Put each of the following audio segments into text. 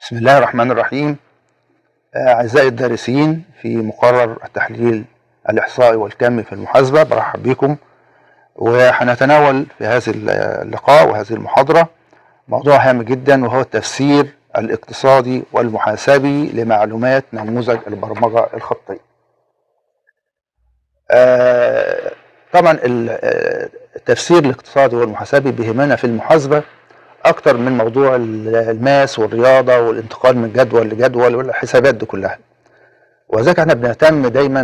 بسم الله الرحمن الرحيم آه، أعزائي الدارسين في مقرر التحليل الإحصائي والكمي في المحاسبة برحب بكم وهنتناول في هذا اللقاء وهذه المحاضرة موضوع هام جدا وهو التفسير الاقتصادي والمحاسبي لمعلومات نموذج البرمجة الخطية آه، طبعا ال- آه، التفسير الاقتصادي والمحاسبي بيهمنا في المحاسبة اكتر من موضوع ال- الماس والرياضه والانتقال من جدول لجدول والحسابات دي كلها وذلك احنا بنهتم دايما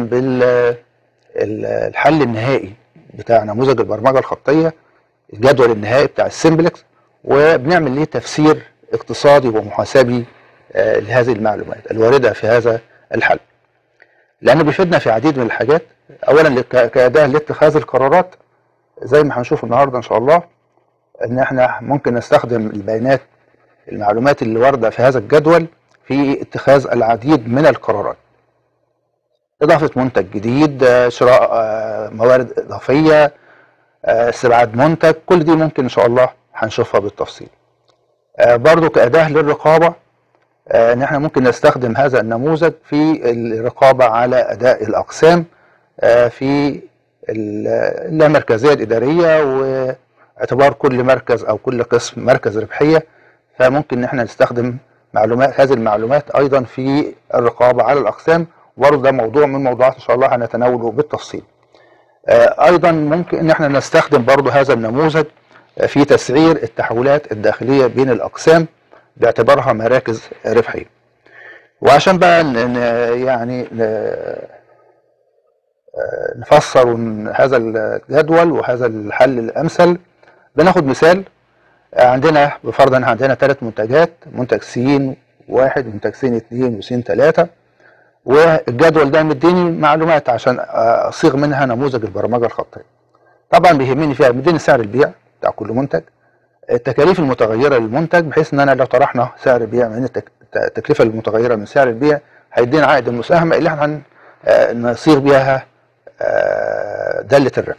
بالحل النهائي بتاع نموذج البرمجه الخطيه الجدول النهائي بتاع السمبلكس وبنعمل ليه تفسير اقتصادي ومحاسبي آه، لهذه المعلومات الوارده في هذا الحل لانه بيفيدنا في عديد من الحاجات اولا لك- كاداه لاتخاذ القرارات زي ما هنشوف النهارده ان شاء الله ان احنا ممكن نستخدم البيانات المعلومات اللي وارده في هذا الجدول في اتخاذ العديد من القرارات اضافه منتج جديد آه، شراء آه، موارد اضافيه آه، استبعاد منتج كل دي ممكن ان شاء الله هنشوفها بالتفصيل آه، برضو كاداه للرقابه آه، ان احنا ممكن نستخدم هذا النموذج في الرقابه على اداء الاقسام آه، في ال- اللامركزيه الاداريه واعتبار كل مركز او كل قسم مركز ربحيه فممكن ان احنا نستخدم معلومات هذه المعلومات ايضا في الرقابه على الاقسام برضه ده موضوع من الموضوعات ان شاء الله هنتناوله بالتفصيل. آه، ايضا ممكن ان احنا نستخدم برضه هذا النموذج آه، في تسعير التحويلات الداخليه بين الاقسام باعتبارها مراكز ربحيه. وعشان بقى ن- ن- يعني ن- آه، نفسر ون- هذا الجدول وهذا الحل الامثل بناخد مثال آه، عندنا بفرض ان عندنا ثلاث منتجات منتج سين واحد منتج سين اثنين وسين ثلاثة والجدول ده مديني معلومات عشان آه، اصيغ منها نموذج البرمجه الخطيه. طبعا بيهمني فيها مديني سعر البيع بتاع كل منتج التكاليف المتغيره للمنتج بحيث ان انا لو طرحنا سعر البيع من التك- التكلفه المتغيره من سعر البيع هيدينا عائد المساهمه اللي احنا هن- آه، نصيغ بيها آه، داله الربح.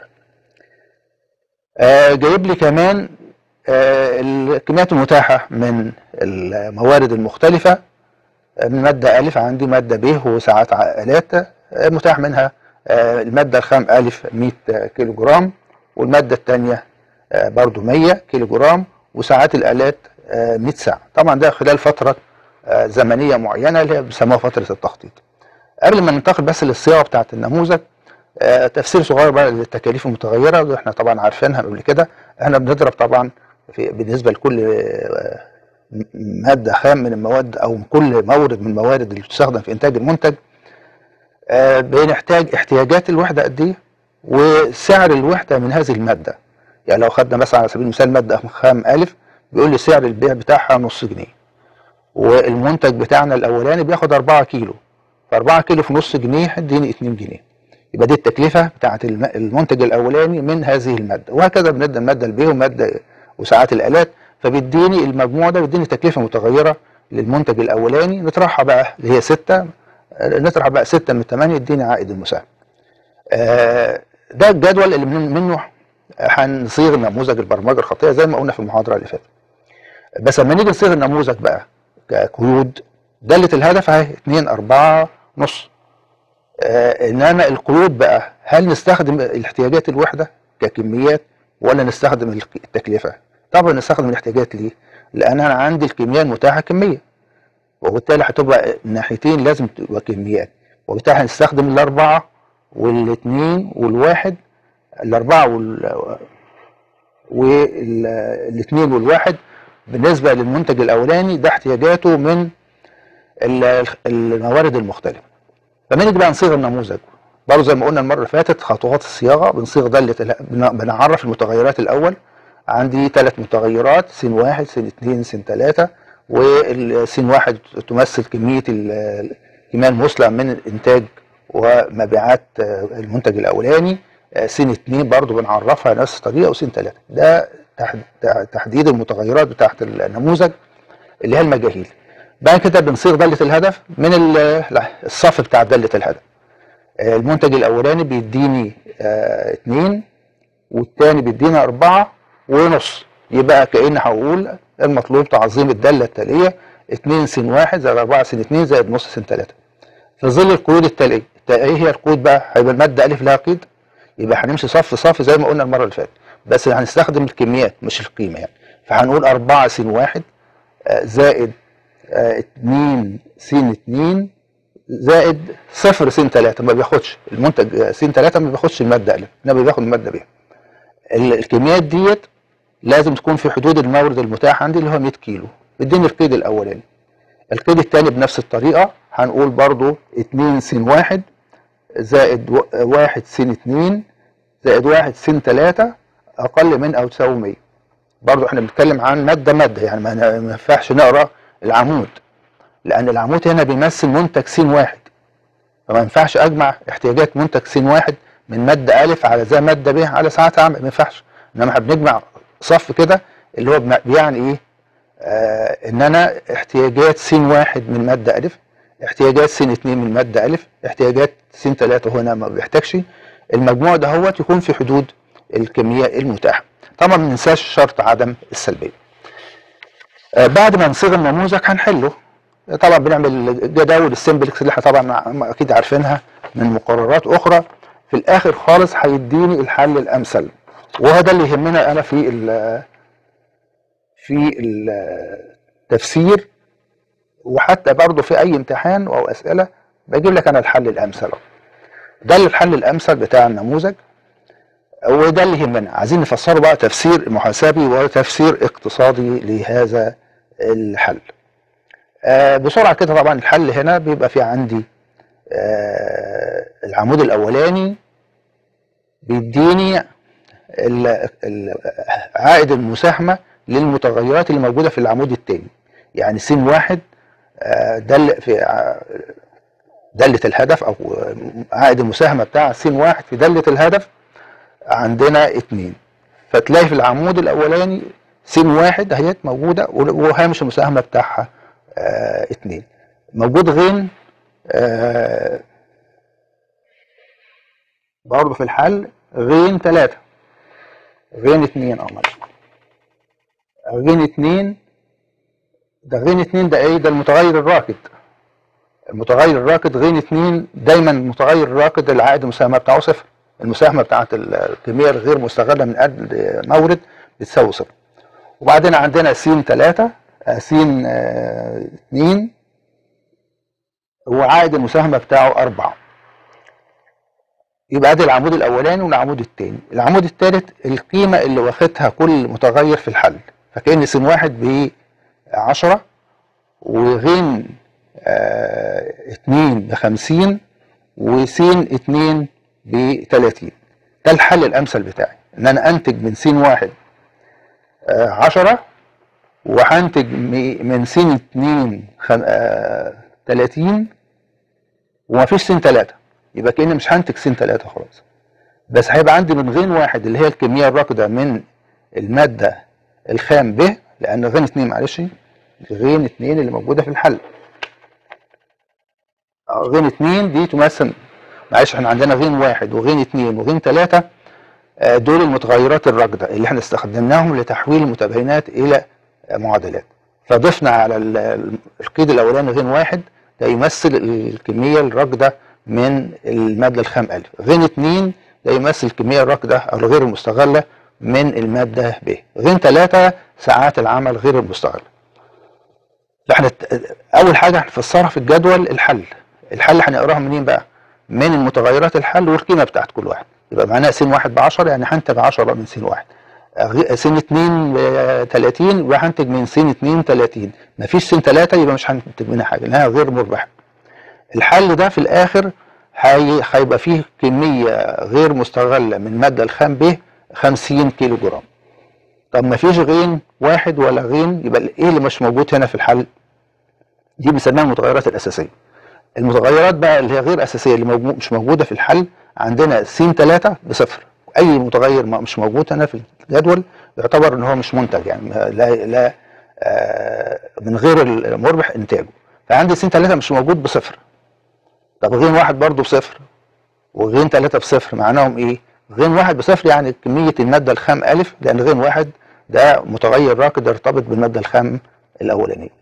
آه، جايب لي كمان آه، الكميات المتاحه من الموارد المختلفه من مادة ألف عندي مادة ب وساعات عائلات آه، متاح منها آه، المادة الخام ألف 100 كيلو جرام والمادة الثانية برضو 100 كيلو جرام وساعات الآلات آه، 100 ساعة طبعا ده خلال فترة آه، زمنية معينة اللي هي بيسموها فترة التخطيط قبل ما ننتقل بس للصياغة بتاعة النموذج آه، تفسير صغير بقى للتكاليف المتغيرة اللي احنا طبعا عارفينها قبل كده احنا بنضرب طبعا في بالنسبة لكل آه، مادة خام من المواد أو كل مورد من الموارد اللي بتستخدم في إنتاج المنتج آه، بنحتاج احتياجات الوحدة قد إيه وسعر الوحدة من هذه المادة يعني لو خدنا مثلا على سبيل المثال مادة خام ألف بيقول لي سعر البيع بتاعها نص جنيه والمنتج بتاعنا الأولاني بياخد 4 كيلو ف 4 كيلو في نص جنيه هيديني 2 جنيه يبقى دي التكلفة بتاعت الم- المنتج الأولاني من هذه المادة وهكذا بندي المادة البي ومادة وساعات الآلات فبيديني المجموع ده بيديني تكلفة متغيرة للمنتج الأولاني نطرحها بقى اللي هي 6 نطرح بقى 6 من 8 يديني عائد المساهم. آه، ده الجدول اللي من منه هنصيغ نموذج البرمجة الخطية زي ما قلنا في المحاضرة اللي فاتت. بس لما نيجي نصيغ النموذج بقى كقيود دالة الهدف اهي 2 4 نص آه انما القيود بقى هل نستخدم الاحتياجات الوحده ككميات ولا نستخدم الك- التكلفه؟ طبعا نستخدم الاحتياجات ليه؟ لان انا عندي الكميه المتاحه كميه وبالتالي هتبقى الناحيتين لازم تبقى كميات وبالتالي هنستخدم الاربعه والاثنين والواحد الاربعه وال والاثنين والواحد بالنسبه للمنتج الاولاني ده احتياجاته من ال- الموارد المختلفه لما نيجي بقى نصيغ النموذج برضه زي ما قلنا المره اللي فاتت خطوات الصياغه بنصيغ داله ال- بن- بنعرف المتغيرات الاول عندي ثلاث متغيرات س واحد س اتنين س ثلاثة والس واحد تمثل كميه ال- الكميه المثلى من الانتاج ومبيعات آه، المنتج الاولاني آه، س اتنين برضه بنعرفها نفس الطريقه وس ثلاثة ده تح- تح- تحديد المتغيرات بتاعت النموذج اللي هي المجاهيل بعد كده بنصيغ دالة الهدف من ال- لا، الصف بتاع دالة الهدف آه، المنتج الأولاني بيديني آه، اتنين والتاني بيديني أربعة ونص يبقى كأن هقول المطلوب تعظيم الدالة التالية 2 س 1 زائد 4 س 2 زائد نص س 3 في ظل القيود التاليه ايه هي القيود بقى هيبقى الماده الف لها قيد يبقى هنمشي صف صف زي ما قلنا المره اللي فاتت بس هنستخدم الكميات مش القيمه يعني فهنقول 4 س 1 زائد 2 س 2 زائد صفر س 3 ما بياخدش المنتج س 3 ما بياخدش الماده الف انما بياخد الماده ب الكميات ديت لازم تكون في حدود المورد المتاح عندي اللي هو 100 كيلو اديني القيد الاولاني القيد الثاني بنفس الطريقه هنقول برضو 2 س 1 زائد 1 س 2 زائد 1 س 3 اقل من او تساوي 100 برضو احنا بنتكلم عن ماده ماده يعني ما ينفعش نقرا العمود لان العمود هنا بيمثل منتج س واحد فما ينفعش اجمع احتياجات منتج س واحد من ماده الف على زي ماده ب على ساعات عمل ما ينفعش انما احنا بنجمع صف كده اللي هو بيعني ايه آه ان انا احتياجات س واحد من ماده الف احتياجات س اتنين من ماده الف احتياجات س تلاته هنا ما بيحتاجش المجموع ده هو يكون في حدود الكميه المتاحه طبعا ما ننساش شرط عدم السلبيه آه بعد ما نصيغ النموذج هنحله طبعا بنعمل جداول السمبلكس اللي احنا طبعا اكيد عارفينها من مقررات اخرى في الاخر خالص هيديني الحل الامثل وهو ده اللي يهمنا انا في ال في التفسير وحتى برضه في اي امتحان او اسئله بجيب لك انا الحل الامثل ده الحل الامثل بتاع النموذج وده اللي يهمنا عايزين نفسره بقى تفسير محاسبي وتفسير اقتصادي لهذا الحل آه بسرعه كده طبعا الحل هنا بيبقى في عندي آه العمود الاولاني بيديني عائد المساهمه للمتغيرات اللي موجوده في العمود الثاني يعني س واحد آه دل في دالة الهدف او عائد المساهمة بتاع س واحد في دالة الهدف عندنا اتنين فتلاقي في العمود الاولاني س واحد اهيت موجودة وهامش المساهمة بتاعها آه اتنين موجود غين آه برضه في الحل غين تلاتة غين اتنين اه معلش غين اتنين ده غين اتنين ده ايه ده المتغير الراكد المتغير الراكد غين اتنين دايما المتغير الراكد العائد المساهمة بتاعه صفر المساهمة بتاعت الكمية الغير مستغلة من قد مورد بتساوي صفر وبعدين عندنا س تلاتة س اتنين وعائد المساهمة بتاعه أربعة يبقى ادي العمود الأولاني والعمود الثاني العمود الثالث القيمة اللي واخدها كل متغير في الحل فكأن س واحد ب 10 وغين آه اتنين ب 50 وس اتنين ب 30 ده الحل الأمثل بتاعي إن أنا أنتج من س واحد آه 10 وهنتج من س 2 آه 30 ومفيش س 3 يبقى كأني مش هنتج س 3 خلاص بس هيبقى عندي من غين واحد اللي هي الكمية الراكدة من المادة الخام ب لأن غين 2 معلش غين 2 اللي موجودة في الحل غين 2 دي تمثل معلش احنا عندنا غين واحد وغين 2 وغين 3 دول المتغيرات الراكدة اللي احنا استخدمناهم لتحويل المتباينات إلى معادلات فضفنا على القيد الاولاني غين واحد ده يمثل الكميه الراكده من الماده الخام الف غين اتنين ده يمثل الكميه الراكده او الغير المستغله من الماده ب غين ثلاثة ساعات العمل غير المستغله فاحنا اول حاجه هنفسرها في الجدول الحل الحل هنقراها منين بقى من المتغيرات الحل والقيمه بتاعت كل واحد يبقى معناها س واحد ب 10 يعني هنتج 10 من س واحد س 2 30 وهنتج من س 2 30 مفيش س 3 يبقى مش هنتج منها حاجه لانها غير مربحه الحل ده في الاخر هيبقى فيه كميه غير مستغله من الماده الخام ب 50 كيلو جرام طب مفيش غين واحد ولا غين يبقى ايه اللي مش موجود هنا في الحل دي بنسميها المتغيرات الاساسيه المتغيرات بقى اللي هي غير اساسيه اللي موجود مش موجوده في الحل عندنا س 3 بصفر اي متغير مش موجود هنا في الجدول يعتبر ان هو مش منتج يعني لا لا آه من غير المربح انتاجه فعندي س 3 مش موجود بصفر طب غين واحد برضه بصفر وغين 3 بصفر معناهم ايه؟ غين واحد بصفر يعني كميه الماده الخام الف لان غين واحد ده متغير راكد يرتبط بالماده الخام الاولانيه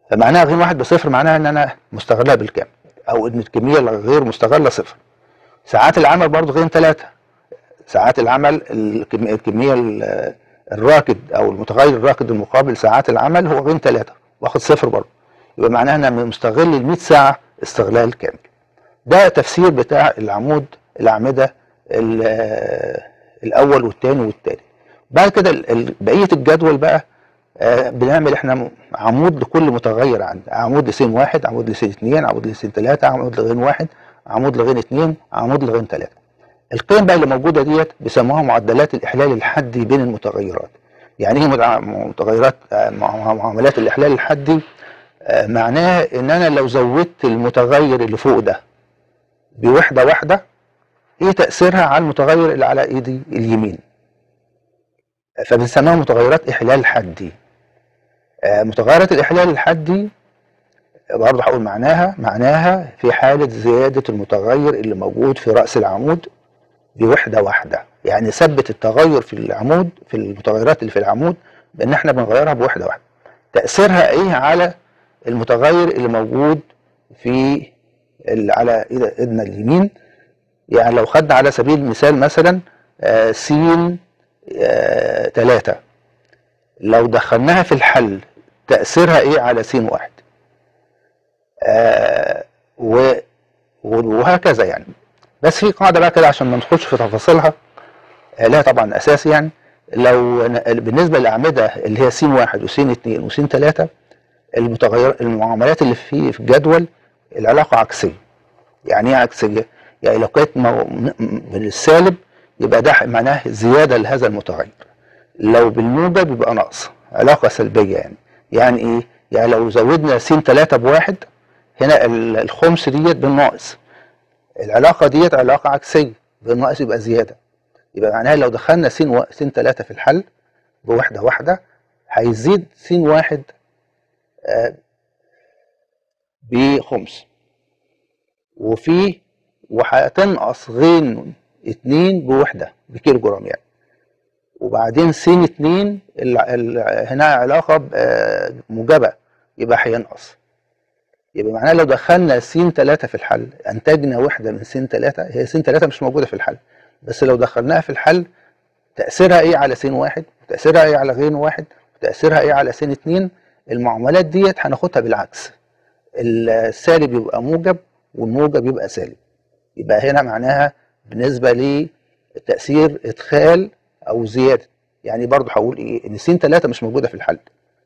فمعناها غين واحد بصفر معناها ان انا مستغلها بالكامل او ان الكميه الغير مستغله صفر ساعات العمل برضه غين ثلاثة ساعات العمل الكم- الكميه ال- الراكد او المتغير الراكد المقابل ساعات العمل هو غين ثلاثة واخد صفر برضه يبقى معناها ان انا مستغل ال 100 ساعه استغلال كامل ده تفسير بتاع العمود الاعمده ال- الاول والثاني والثالث بعد كده ال- ال- بقيه الجدول بقى آه، بنعمل احنا م- عمود لكل متغير عندنا عمود لسين واحد عمود لسين اثنين عمود لسين ثلاثة عمود لغين واحد عمود لغين اثنين عمود لغين ثلاثة القيم بقى اللي موجودة ديت بيسموها معدلات الإحلال الحدي بين المتغيرات يعني ايه متع- متغيرات آه، مع- معاملات الإحلال الحدي آه، معناها ان انا لو زودت المتغير اللي فوق ده بوحدة واحدة ايه تأثيرها على المتغير اللي على ايدي اليمين فبنسميها متغيرات إحلال حدي آه، متغيرات الإحلال الحدي برضه هقول معناها معناها في حالة زيادة المتغير اللي موجود في رأس العمود بوحدة واحدة يعني ثبت التغير في العمود في المتغيرات اللي في العمود بأن احنا بنغيرها بوحدة واحدة تأثيرها ايه على المتغير اللي موجود في اللي على إيد- ايدنا اليمين يعني لو خدنا على سبيل المثال مثلا آه، س آه، تلاتة لو دخلناها في الحل تأثيرها ايه على س واحد آه و وهكذا يعني بس في قاعدة بقى كده عشان ما ندخلش في تفاصيلها آه لها طبعا أساس يعني لو ن- بالنسبة للأعمدة اللي هي س واحد وس اتنين وس تلاتة المتغير المعاملات اللي في في الجدول العلاقة عكسية يعني ايه عكسية؟ يعني لو كانت مو- م- م- بالسالب يبقى ده معناه زيادة لهذا المتغير لو بالموجب يبقى نقص علاقة سلبية يعني يعني ايه؟ يعني لو زودنا س تلاتة بواحد هنا ال- الخمس ديت بالناقص العلاقة ديت علاقة عكسية بالناقص يبقى زيادة يبقى معناها لو دخلنا س و... س تلاتة في الحل بوحدة واحدة هيزيد س واحد آه، بخمس وفي وهتنقص غين اتنين بوحدة بكيلو جرام يعني وبعدين س اتنين ال... ال... هنا علاقة ب- آه، موجبة يبقى هينقص يبقى معناها لو دخلنا س تلاتة في الحل انتجنا وحدة من س تلاتة هي س تلاتة مش موجودة في الحل بس لو دخلناها في الحل تأثيرها ايه على س واحد وتأثيرها ايه على غين واحد وتأثيرها ايه على س اتنين المعاملات ديت هناخدها بالعكس السالب يبقى موجب والموجب يبقى سالب يبقى هنا معناها بالنسبة لتأثير إدخال أو زيادة يعني برضو هقول إيه إن س تلاتة مش موجودة في الحل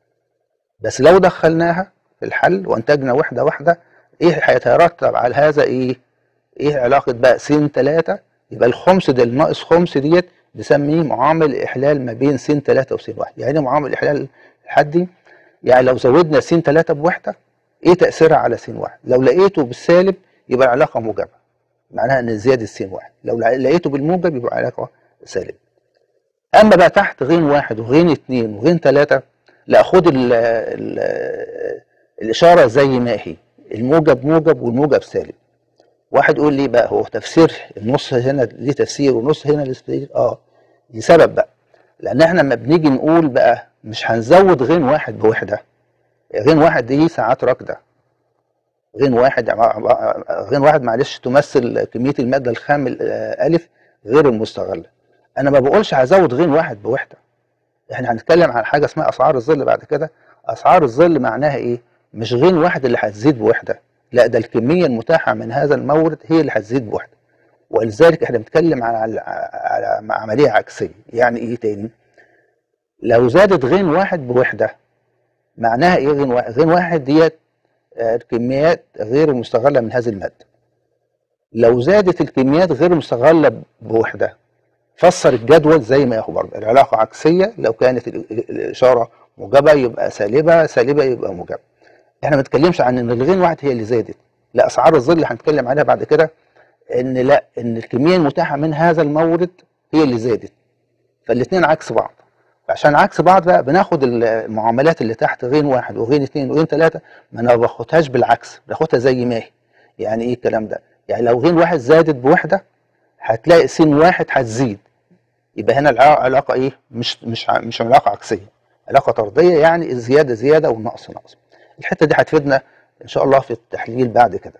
بس لو دخلناها في الحل وانتجنا وحدة واحدة إيه هيترتب على هذا إيه إيه علاقة بقى س تلاتة يبقى الخمس ده الناقص خمس ديت بسميه معامل إحلال ما بين س تلاتة وس واحد يعني إيه معامل إحلال الحدي يعني لو زودنا س تلاتة بوحدة ايه تأثيرها على س واحد لو لقيته بالسالب يبقى العلاقة موجبة معناها ان زيادة س واحد لو لقيته بالموجب يبقى علاقة سالبة اما بقى تحت غين واحد وغين اتنين وغين تلاتة لا خد ال ال الاشارة زي ما هي الموجب موجب والموجب سالب واحد يقول لي بقى هو تفسير النص هنا ليه تفسير والنص هنا ليه تفسير اه لسبب بقى لان احنا لما بنيجي نقول بقى مش هنزود غين واحد بوحده غين واحد دي ساعات راكده غين واحد غين واحد معلش تمثل كميه الماده الخام آه، الف غير المستغله انا ما بقولش هزود غين واحد بوحده احنا هنتكلم عن حاجه اسمها اسعار الظل بعد كده اسعار الظل معناها ايه مش غين واحد اللي هتزيد بوحده لا ده الكميه المتاحه من هذا المورد هي اللي هتزيد بوحده ولذلك احنا بنتكلم على على عمليه عكسيه يعني ايه تاني لو زادت غين واحد بوحده معناها ايه غين واحد غين واحد ديت آه، الكميات غير المستغله من هذه الماده لو زادت الكميات غير المستغله بوحده فسر الجدول زي ما هو برضه العلاقه عكسيه لو كانت ال- ال- الاشاره موجبه يبقى سالبه سالبه يبقى موجبه احنا ما بنتكلمش عن ان الغين واحد هي اللي زادت لا اسعار الظل اللي هنتكلم عليها بعد كده ان لا ان الكميه المتاحه من هذا المورد هي اللي زادت فالاثنين عكس بعض عشان عكس بعض بقى بناخد المعاملات اللي تحت غين واحد وغين اثنين وغين ثلاثه ما انا باخدهاش بالعكس باخدها زي ما هي يعني ايه الكلام ده؟ يعني لو غين واحد زادت بوحده هتلاقي س واحد هتزيد يبقى هنا الع- علاقه ايه؟ مش مش ع- مش علاقه عكسيه علاقه طرديه يعني الزياده زياده والنقص نقص الحته دي هتفيدنا ان شاء الله في التحليل بعد كده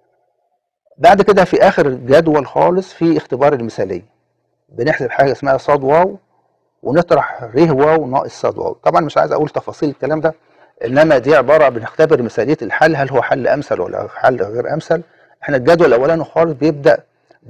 بعد كده في اخر الجدول خالص في اختبار المثاليه بنحسب حاجه اسمها صاد واو ونطرح ر واو ناقص صاد واو طبعا مش عايز اقول تفاصيل الكلام ده انما دي عباره بنختبر مثاليه الحل هل هو حل امثل ولا حل غير امثل احنا الجدول الاولاني خالص بيبدا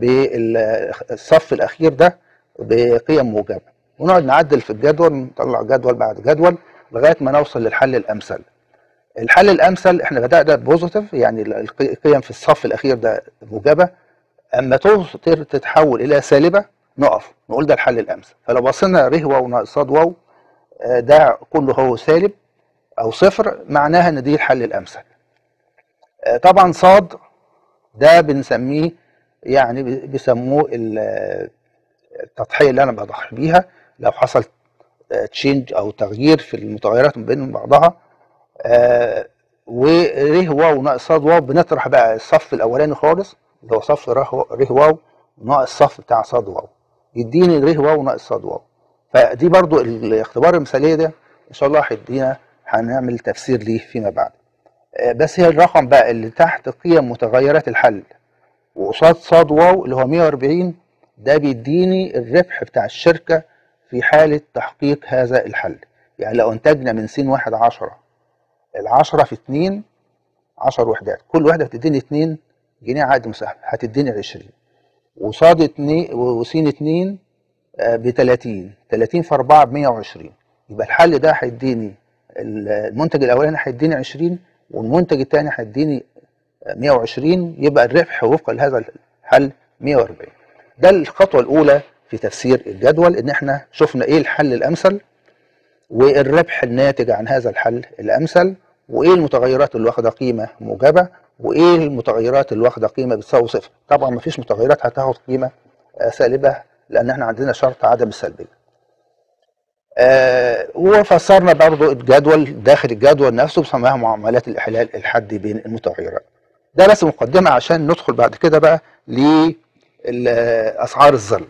بالصف الاخير ده بقيم موجبه ونقعد نعدل في الجدول نطلع جدول بعد جدول لغايه ما نوصل للحل الامثل الحل الامثل احنا بدانا بوزيتيف يعني القيم في الصف الاخير ده موجبه اما تتحول الى سالبه نقف نقول ده الحل الامثل فلو بصينا ر واو ناقص صاد واو آه، ده كله هو سالب او صفر معناها ان دي الحل الامثل آه، طبعا صاد ده بنسميه يعني بيسموه التضحيه اللي انا بضحي بيها لو حصل تشينج او تغيير في المتغيرات بين بعضها آه ور واو ناقص صاد واو بنطرح بقى الصف الاولاني خالص اللي هو صف ر واو ناقص الصف بتاع صاد واو يديني ر واو ناقص صاد واو فدي برضو الاختبار المثاليه ده ان شاء الله هيدينا هنعمل تفسير ليه فيما بعد آه بس هي الرقم بقى اللي تحت قيم متغيرات الحل وقصاد صاد واو اللي هو 140 ده بيديني الربح بتاع الشركه في حالة تحقيق هذا الحل يعني لو انتجنا من س واحد عشرة العشرة في اتنين عشر وحدات كل وحدة بتديني اتنين جنيه عائد مساهمة هتديني عشرين وصاد اتنين وس اتنين آه، بتلاتين تلاتين في أربعة بمية وعشرين يبقى الحل ده هيديني المنتج الأولاني هيديني عشرين والمنتج الثاني هيديني مية وعشرين يبقى الربح وفقا لهذا الحل مية وأربعين ده الخطوة الأولى في تفسير الجدول ان احنا شفنا ايه الحل الامثل والربح الناتج عن هذا الحل الامثل وايه المتغيرات اللي واخده قيمه موجبه وايه المتغيرات اللي واخده قيمه بتساوي صفر طبعا ما فيش متغيرات هتاخد قيمه آه، سالبه لان احنا عندنا شرط عدم السلبيه آه وفسرنا برضو الجدول داخل الجدول نفسه بسماها معاملات الاحلال الحدي بين المتغيرات ده بس مقدمه عشان ندخل بعد كده بقى لاسعار الظل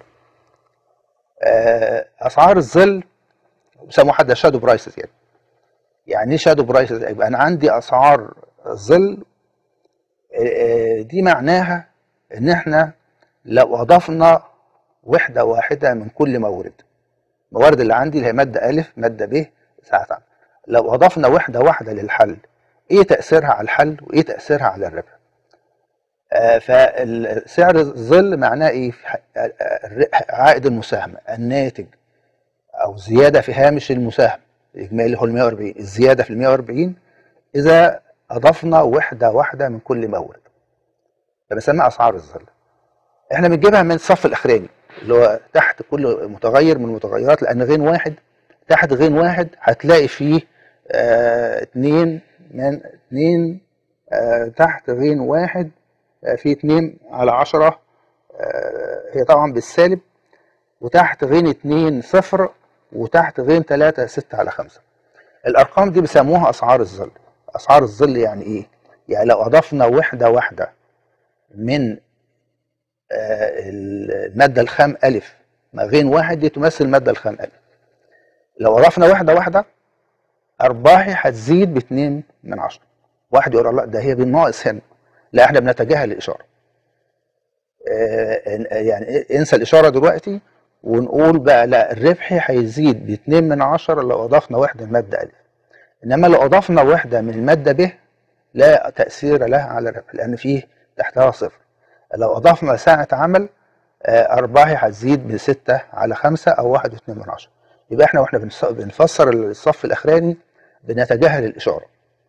آه، اسعار الظل بيسموها حتى شادو برايسز يعني يعني ايه شادو برايسز يبقى انا عندي اسعار الظل آه، آه، دي معناها ان احنا لو اضفنا وحده واحده من كل مورد الموارد اللي عندي اللي هي ماده الف ماده ب ساعه عمل لو اضفنا وحده واحده للحل ايه تاثيرها على الحل وايه تاثيرها على الربح آه، فسعر الظل معناه ايه آه، عائد المساهمه الناتج او زياده في هامش المساهمه الاجمالي هو ال 140 الزياده في ال 140 اذا اضفنا وحده واحده من كل مورد فبسميها اسعار الظل احنا بنجيبها من الصف الاخراني اللي هو تحت كل متغير من المتغيرات لان غين واحد تحت غين واحد هتلاقي فيه آه اتنين من اتنين آه تحت غين واحد آه، في 2 على 10 آه، هي طبعا بالسالب وتحت غين 2 صفر وتحت غين 3 6 على 5 الارقام دي بيسموها اسعار الظل اسعار الظل يعني ايه يعني لو اضفنا وحده واحده من آه، الماده الخام الف ما غين واحد دي تمثل الماده الخام الف لو اضفنا وحده واحده ارباحي هتزيد ب 2 من 10 واحد يقول لا ده هي بالناقص هنا لا احنا بنتجاهل الاشاره آه، يعني انسى الاشاره دلوقتي ونقول بقى لا الربح هيزيد ب 2 من 10 لو اضفنا وحده من ماده الف انما لو اضفنا وحده من الماده ب لا تاثير لها على الربح لان فيه تحتها صفر لو اضفنا ساعه عمل آه، ارباحي هتزيد ب 6 على 5 او 1.2 من 10 يبقى احنا واحنا بنفسر الصف الاخراني بنتجاهل الاشاره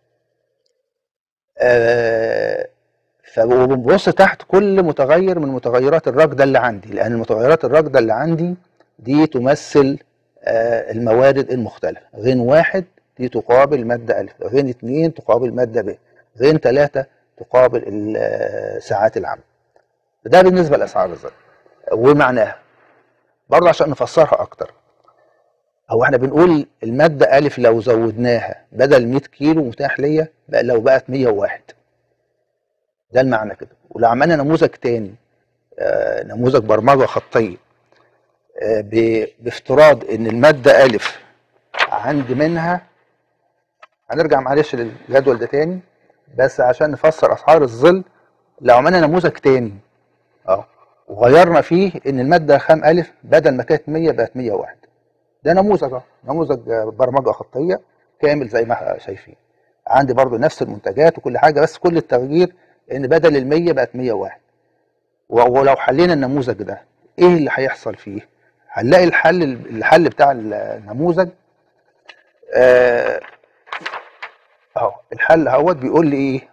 آه فببص تحت كل متغير من متغيرات الركده اللي عندي لان متغيرات الركده اللي عندي دي تمثل آه الموارد المختلفه غين واحد دي تقابل ماده الف غين اثنين تقابل ماده ب غين ثلاثه تقابل آه، ساعات العمل ده بالنسبه لاسعار الزر ومعناها برضه عشان نفسرها اكتر هو احنا بنقول الماده الف لو زودناها بدل 100 كيلو متاح ليا بقى لو بقت 101 ده المعنى كده ولو عملنا نموذج تاني آه نموذج برمجه خطيه آه بافتراض ان الماده الف عندي منها هنرجع معلش للجدول ده تاني بس عشان نفسر اسعار الظل لو عملنا نموذج تاني اه وغيرنا فيه ان الماده خام الف بدل ما كانت 100 بقت 101 ده نموذج اهو نموذج برمجه خطيه كامل زي ما شايفين عندي برضو نفس المنتجات وكل حاجه بس كل التغيير ان بدل ال 100 بقت 101 ولو حلينا النموذج ده ايه اللي هيحصل فيه هنلاقي الحل الحل بتاع النموذج آه، اهو الحل اهوت بيقول لي ايه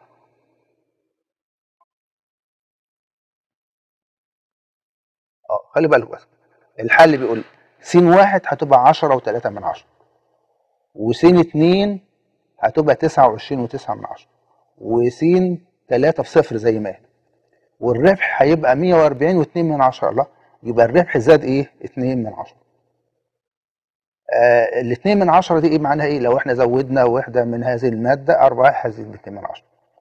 اه خلي بالك بس الحل بيقول س واحد هتبقى 10 و3 من 10 وس 2 هتبقى 29 و9 من 10 وس 3 في صفر زي ما هي والربح هيبقى 140 و2 من 10 الله يبقى الربح زاد ايه 2 من 10 آه الاثنين من عشرة دي ايه معناها ايه لو احنا زودنا وحدة من هذه المادة أربعة هزيد باثنين من عشرة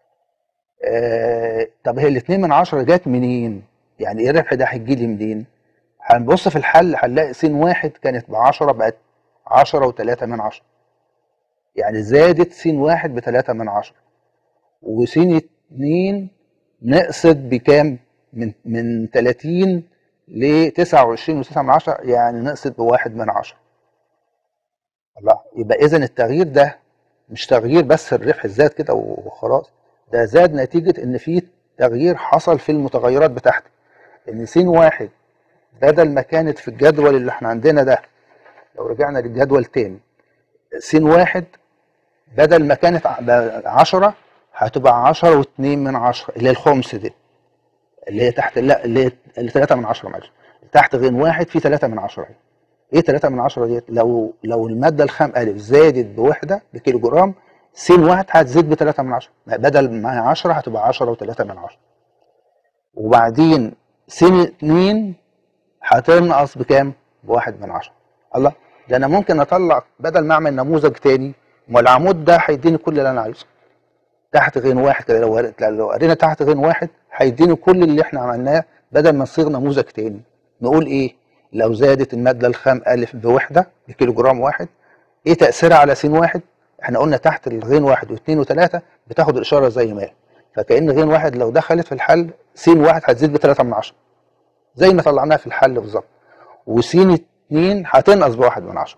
آه طب هي الاثنين من عشرة جت منين يعني ايه الربح ده هيجي لي منين هنبص في الحل هنلاقي س واحد كانت بعشرة بقت عشرة وتلاتة من عشرة يعني زادت س واحد بتلاتة من عشرة وس اتنين نقصت بكام من من 30 ل 29 و9 من عشرة يعني نقصت بواحد من عشرة الله يبقى اذا التغيير ده مش تغيير بس الربح زاد كده وخلاص ده زاد نتيجه ان في تغيير حصل في المتغيرات بتاعتي ان س واحد بدل ما كانت في الجدول اللي احنا عندنا ده لو رجعنا للجدول تاني س واحد بدل ما كانت 10 هتبقى 10 و2 من 10 اللي هي الخمس دي اللي هي تحت لا اللي هي اللي 3 من 10 معلش تحت غين واحد في 3 من 10 ايه 3 من 10 ديت لو لو الماده الخام الف زادت بوحده بكيلو جرام س واحد هتزيد ب 3 من 10 بدل ما 10 هتبقى 10 و3 من 10 وبعدين س 2 هتنقص بكام؟ بواحد من 10 الله ده انا ممكن اطلع بدل ما اعمل نموذج تاني ما العمود ده هيديني كل اللي انا عايزه تحت غين واحد كده لو لو قرينا تحت غين واحد هيديني كل اللي احنا عملناه بدل ما نصيغ نموذج تاني نقول ايه لو زادت المادة الخام ألف بوحدة بكيلو جرام واحد إيه تأثيرها على س واحد؟ إحنا قلنا تحت الغين واحد واثنين وثلاثة بتاخد الإشارة زي ما هي فكأن غين واحد لو دخلت في الحل س واحد هتزيد بثلاثة من عشرة زي ما طلعناها في الحل بالظبط وس اتنين هتنقص بواحد من عشرة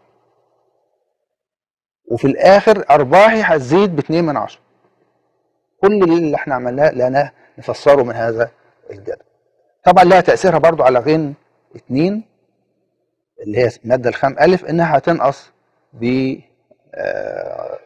وفي الآخر أرباحي هتزيد باتنين من عشرة كل اللي احنا عملناه لأناه نفسره من هذا الجدول طبعا لها تأثيرها برضو على غين اتنين اللي هي المادة الخام ألف إنها هتنقص ب آه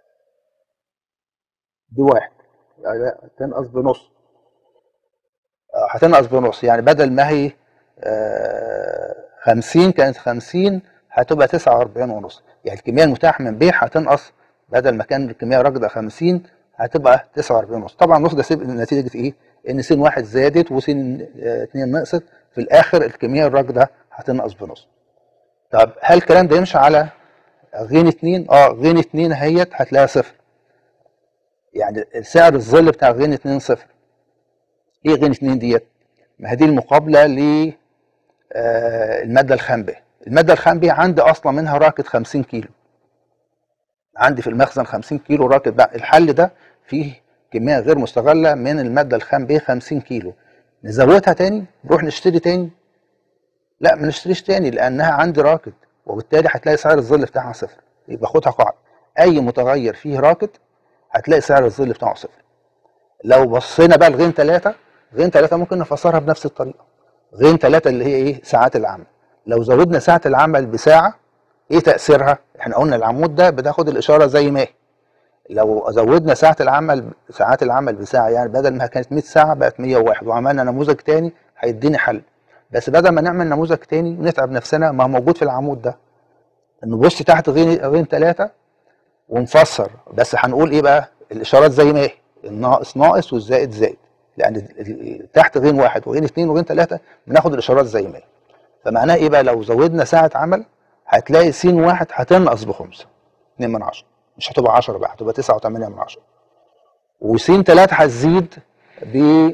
بواحد يعني هتنقص بنص آه هتنقص بنص يعني بدل ما هي آه خمسين كانت خمسين هتبقى تسعة وأربعين ونص يعني الكمية المتاحة من بيع هتنقص بدل ما كان الكمية راكدة خمسين هتبقى تسعة وأربعين ونص طبعا نص ده نتيجة إيه؟ إن سين واحد زادت وسين اتنين نقصت في الآخر الكمية الراكدة هتنقص بنص طب هل الكلام ده يمشي على غين اتنين؟ اه غين اتنين اهيت هتلاقيها صفر. يعني سعر الظل بتاع غين اتنين صفر. ايه غين اتنين ديت؟ ما هي دي المقابله ل آه الماده الخام ب. الماده الخام ب عندي اصلا منها راكد 50 كيلو. عندي في المخزن 50 كيلو راكد بقى الحل ده فيه كميه غير مستغله من الماده الخام ب 50 كيلو. نزودها تاني نروح نشتري تاني لا ما نشتريش تاني لانها عندي راكد وبالتالي هتلاقي سعر الظل بتاعها صفر يبقى خدها قاعده اي متغير فيه راكد هتلاقي سعر الظل بتاعه صفر لو بصينا بقى لغين ثلاثة غين ثلاثة ممكن نفسرها بنفس الطريقة غين ثلاثة اللي هي ايه ساعات العمل لو زودنا ساعة العمل بساعة ايه تأثيرها احنا قلنا العمود ده بتاخد الاشارة زي ما هي لو زودنا ساعة العمل ساعات العمل بساعة يعني بدل ما كانت 100 ساعة بقت 101 وعملنا نموذج تاني هيديني حل بس بدل ما نعمل نموذج تاني ونتعب نفسنا ما هو موجود في العمود ده نبص تحت غين غين ثلاثة ونفسر بس هنقول ايه بقى الاشارات زي ما هي الناقص ناقص والزائد زائد لان تحت غين واحد وغين اثنين وغين ثلاثة بناخد الاشارات زي ما هي فمعناه ايه بقى لو زودنا ساعة عمل هتلاقي س واحد هتنقص بخمسة 2 من 10 مش هتبقى 10 بقى هتبقى 9 و8 من 10 وس 3 هتزيد ب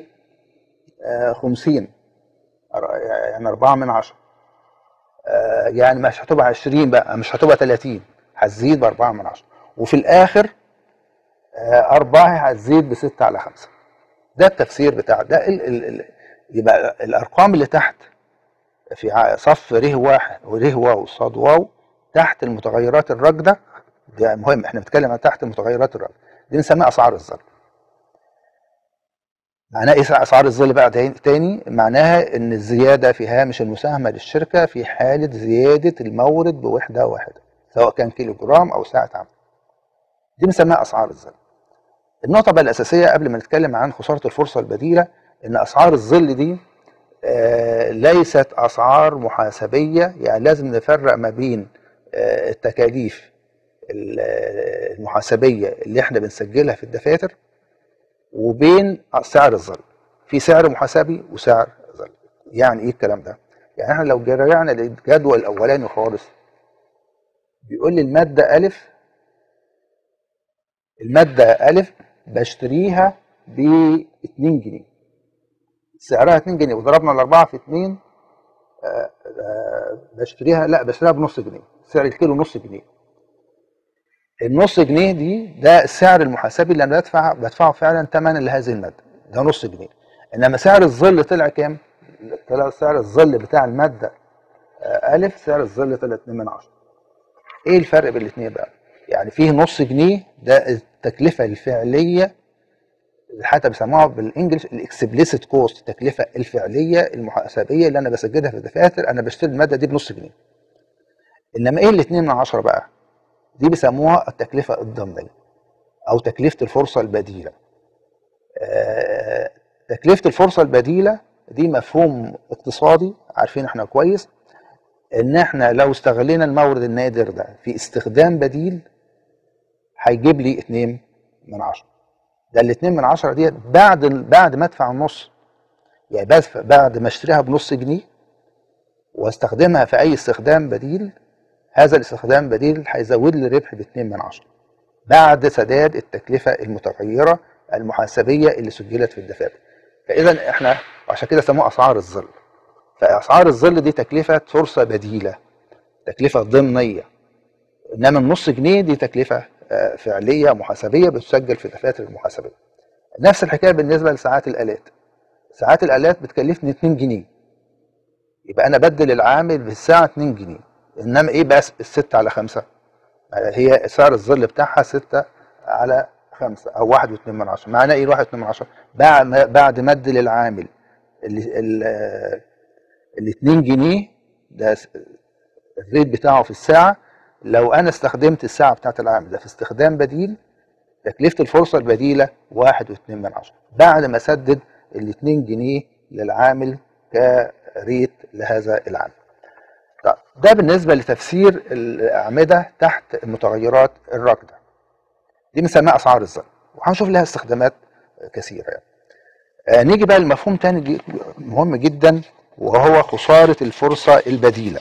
50 يعني 4 من 10 يعني مش هتبقى 20 بقى مش هتبقى 30 هتزيد ب 4 من 10 وفي الاخر آه، أرباعي هتزيد بستة على خمسة ده التفسير بتاع ده ال ال ال يبقى الأرقام اللي تحت في صف ر واحد ور واو صاد واو تحت المتغيرات الراكده ده مهم احنا بنتكلم عن تحت المتغيرات الراكده دي بنسميها اسعار الظل معناها ايه اسعار الظل بقى تاني معناها ان الزياده في هامش المساهمه للشركه في حاله زياده المورد بوحده واحده سواء كان كيلو جرام او ساعه عمل دي بنسميها اسعار الظل النقطه بقى الاساسيه قبل ما نتكلم عن خساره الفرصه البديله ان اسعار الظل دي آه ليست اسعار محاسبيه يعني لازم نفرق ما بين آه التكاليف المحاسبيه اللي احنا بنسجلها في الدفاتر وبين سعر الظل في سعر محاسبي وسعر ظل يعني ايه الكلام ده يعني احنا لو رجعنا للجدول الاولاني خالص بيقول لي الماده الف الماده الف بشتريها ب 2 جنيه سعرها 2 جنيه وضربنا الاربعه في 2 آه، آه، بشتريها لا بشتريها بنص جنيه سعر الكيلو نص جنيه النص جنيه دي ده السعر المحاسبي اللي انا بدفع بدفعه فعلا ثمن لهذه الماده ده نص جنيه انما سعر الظل طلع كام؟ طلع سعر الظل بتاع الماده آه، الف سعر الظل طلع 2 من 10 ايه الفرق بين الاثنين بقى؟ يعني فيه نص جنيه ده التكلفه الفعليه حتى بيسموها بالانجلش الاكسبليسيت كوست التكلفه الفعليه المحاسبيه اللي انا بسجلها في الدفاتر انا بشتري الماده دي بنص جنيه انما ايه الاثنين من عشرة بقى دي بيسموها التكلفه الضمنيه او تكلفه الفرصه البديله آه، تكلفه الفرصه البديله دي مفهوم اقتصادي عارفين احنا كويس ان احنا لو استغلينا المورد النادر ده في استخدام بديل هيجيب لي 2 من 10 ده ال 2 من 10 ديت بعد بعد ما ادفع النص يعني بدفع بعد ما اشتريها بنص جنيه واستخدمها في اي استخدام بديل هذا الاستخدام بديل هيزود لي الربح ب 2 من 10 بعد سداد التكلفه المتغيره المحاسبيه اللي سجلت في الدفاتر فاذا احنا عشان كده سموها اسعار الظل فاسعار الظل دي تكلفه فرصه بديله تكلفه ضمنيه انما النص جنيه دي تكلفه آه، فعليه محاسبيه بتسجل في دفاتر المحاسبيه نفس الحكايه بالنسبه لساعات الالات ساعات الالات بتكلفني 2 جنيه يبقى انا بدل العامل بالساعه 2 جنيه انما ايه بس الستة على خمسة هي سعر الظل بتاعها ستة على خمسة او واحد واتنين من عشرة معناه ايه واحد واتنين من عشرة بعد بعد مد للعامل اللي ال 2 جنيه ده الريت بتاعه في الساعة لو انا استخدمت الساعة بتاعت العامل ده في استخدام بديل تكلفة الفرصة البديلة واحد واتنين من عشرة بعد ما سدد ال 2 جنيه للعامل كريت لهذا العامل طيب ده بالنسبة لتفسير الأعمدة تحت المتغيرات الراكدة دي بنسميها أسعار الظل وهنشوف لها استخدامات كثيرة يعني. آه نيجي بقى لمفهوم تاني مهم جدا وهو خسارة الفرصة البديلة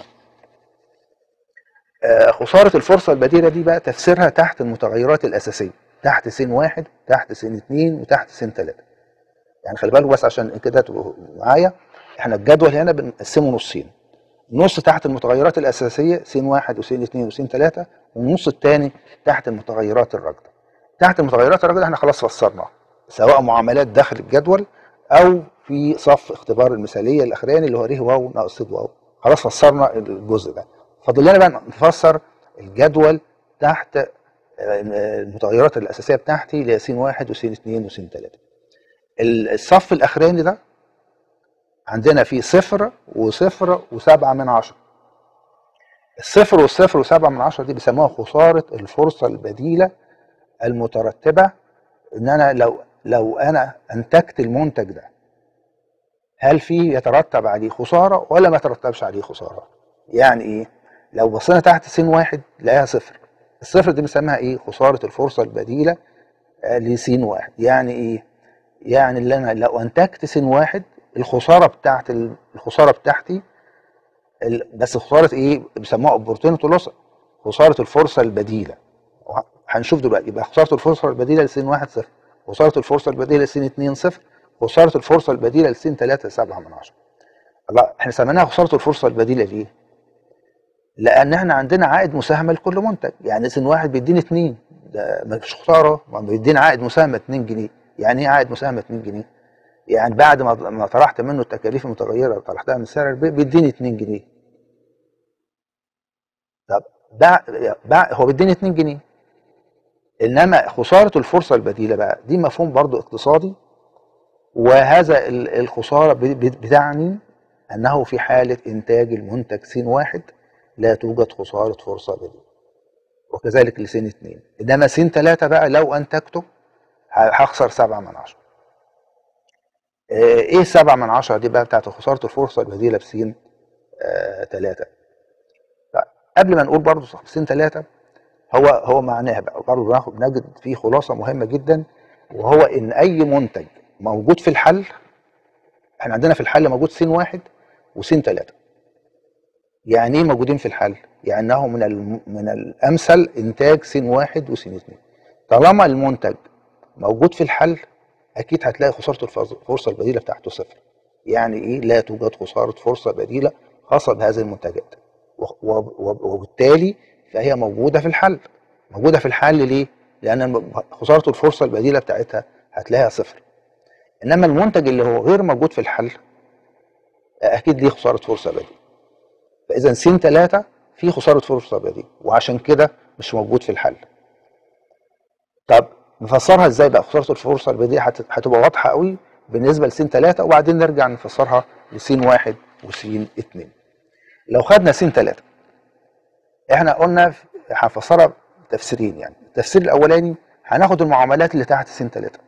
آه خسارة الفرصة البديلة دي بقى تفسيرها تحت المتغيرات الأساسية تحت سن واحد تحت سن اثنين وتحت سن ثلاثة يعني خلي بالكم بس عشان كده تبقوا معايا احنا الجدول هنا بنقسمه نصين نص تحت المتغيرات الأساسية س واحد وس اثنين وس ثلاثة والنص الثاني تحت المتغيرات الراكدة تحت المتغيرات الراكدة احنا خلاص فسرناها سواء معاملات داخل الجدول أو في صف اختبار المثالية الأخراني اللي هو ر واو ناقص س واو خلاص فسرنا الجزء ده فاضل لنا بقى نفسر الجدول تحت المتغيرات الأساسية بتاعتي اللي هي س واحد وس اثنين وس ثلاثة الصف الأخراني ده عندنا في صفر وصفر وسبعة من عشرة الصفر والصفر وسبعة من عشرة دي بيسموها خسارة الفرصة البديلة المترتبة ان انا لو لو انا انتجت المنتج ده هل فيه يترتب عليه خسارة ولا ما يترتبش عليه خسارة يعني ايه لو بصينا تحت سين واحد نلاقيها صفر الصفر دي بنسميها ايه خسارة الفرصة البديلة آه، لسين واحد يعني ايه يعني اللي انا لو انتجت سين واحد الخساره بتاعت الخساره بتاعتي بس خساره ايه بيسموها اوبورتونيتي لوس خساره الفرصه البديله هنشوف دلوقتي يبقى خساره الفرصه البديله لسين 1 0 خساره الفرصه البديله لسين 2 0 خساره الفرصه البديله لسين 3 7 من 10 الله احنا سميناها خساره الفرصه البديله ليه؟ لان احنا عندنا عائد مساهمه لكل منتج يعني سن واحد بيديني اتنين ده ما فيش خساره ما بيديني عائد مساهمه 2 جنيه يعني ايه عائد مساهمه 2 جنيه يعني بعد ما ما طرحت منه التكاليف المتغيره وطرحتها من سعر البيع بيديني 2 جنيه طب باع باع هو بيديني 2 جنيه انما خساره الفرصه البديله بقى دي مفهوم برضو اقتصادي وهذا الخساره بتعني انه في حاله انتاج المنتج س واحد لا توجد خساره فرصه بديله وكذلك لسن اثنين انما سن ثلاثه بقى لو انتجته هخسر سبعة من عشرة ايه سبعة من عشرة دي بقى بتاعت خساره الفرصه البديله بسين آه ثلاثه قبل ما نقول برضه سين ثلاثه هو هو معناها بقى برضه نجد فيه خلاصه مهمه جدا وهو ان اي منتج موجود في الحل احنا عندنا في الحل موجود سين واحد وسين ثلاثه يعني ايه موجودين في الحل؟ يعني انه من من الامثل انتاج سين واحد وسين اثنين طالما المنتج موجود في الحل اكيد هتلاقي خساره الفرصه البديله بتاعته صفر يعني ايه لا توجد خساره فرصه بديله خاصه بهذه المنتجات وبالتالي فهي موجوده في الحل موجوده في الحل ليه لان خساره الفرصه البديله بتاعتها هتلاقيها صفر انما المنتج اللي هو غير موجود في الحل اكيد ليه خساره فرصه بديله فاذا س 3 في خساره فرصه بديله وعشان كده مش موجود في الحل طب نفسرها ازاي بقى خساره الفرصه البديله هتبقى واضحه قوي بالنسبه لس 3 وبعدين نرجع نفسرها لس 1 وس 2 لو خدنا س 3 احنا قلنا هنفسرها تفسيرين يعني التفسير الاولاني هناخد المعاملات اللي تحت س 3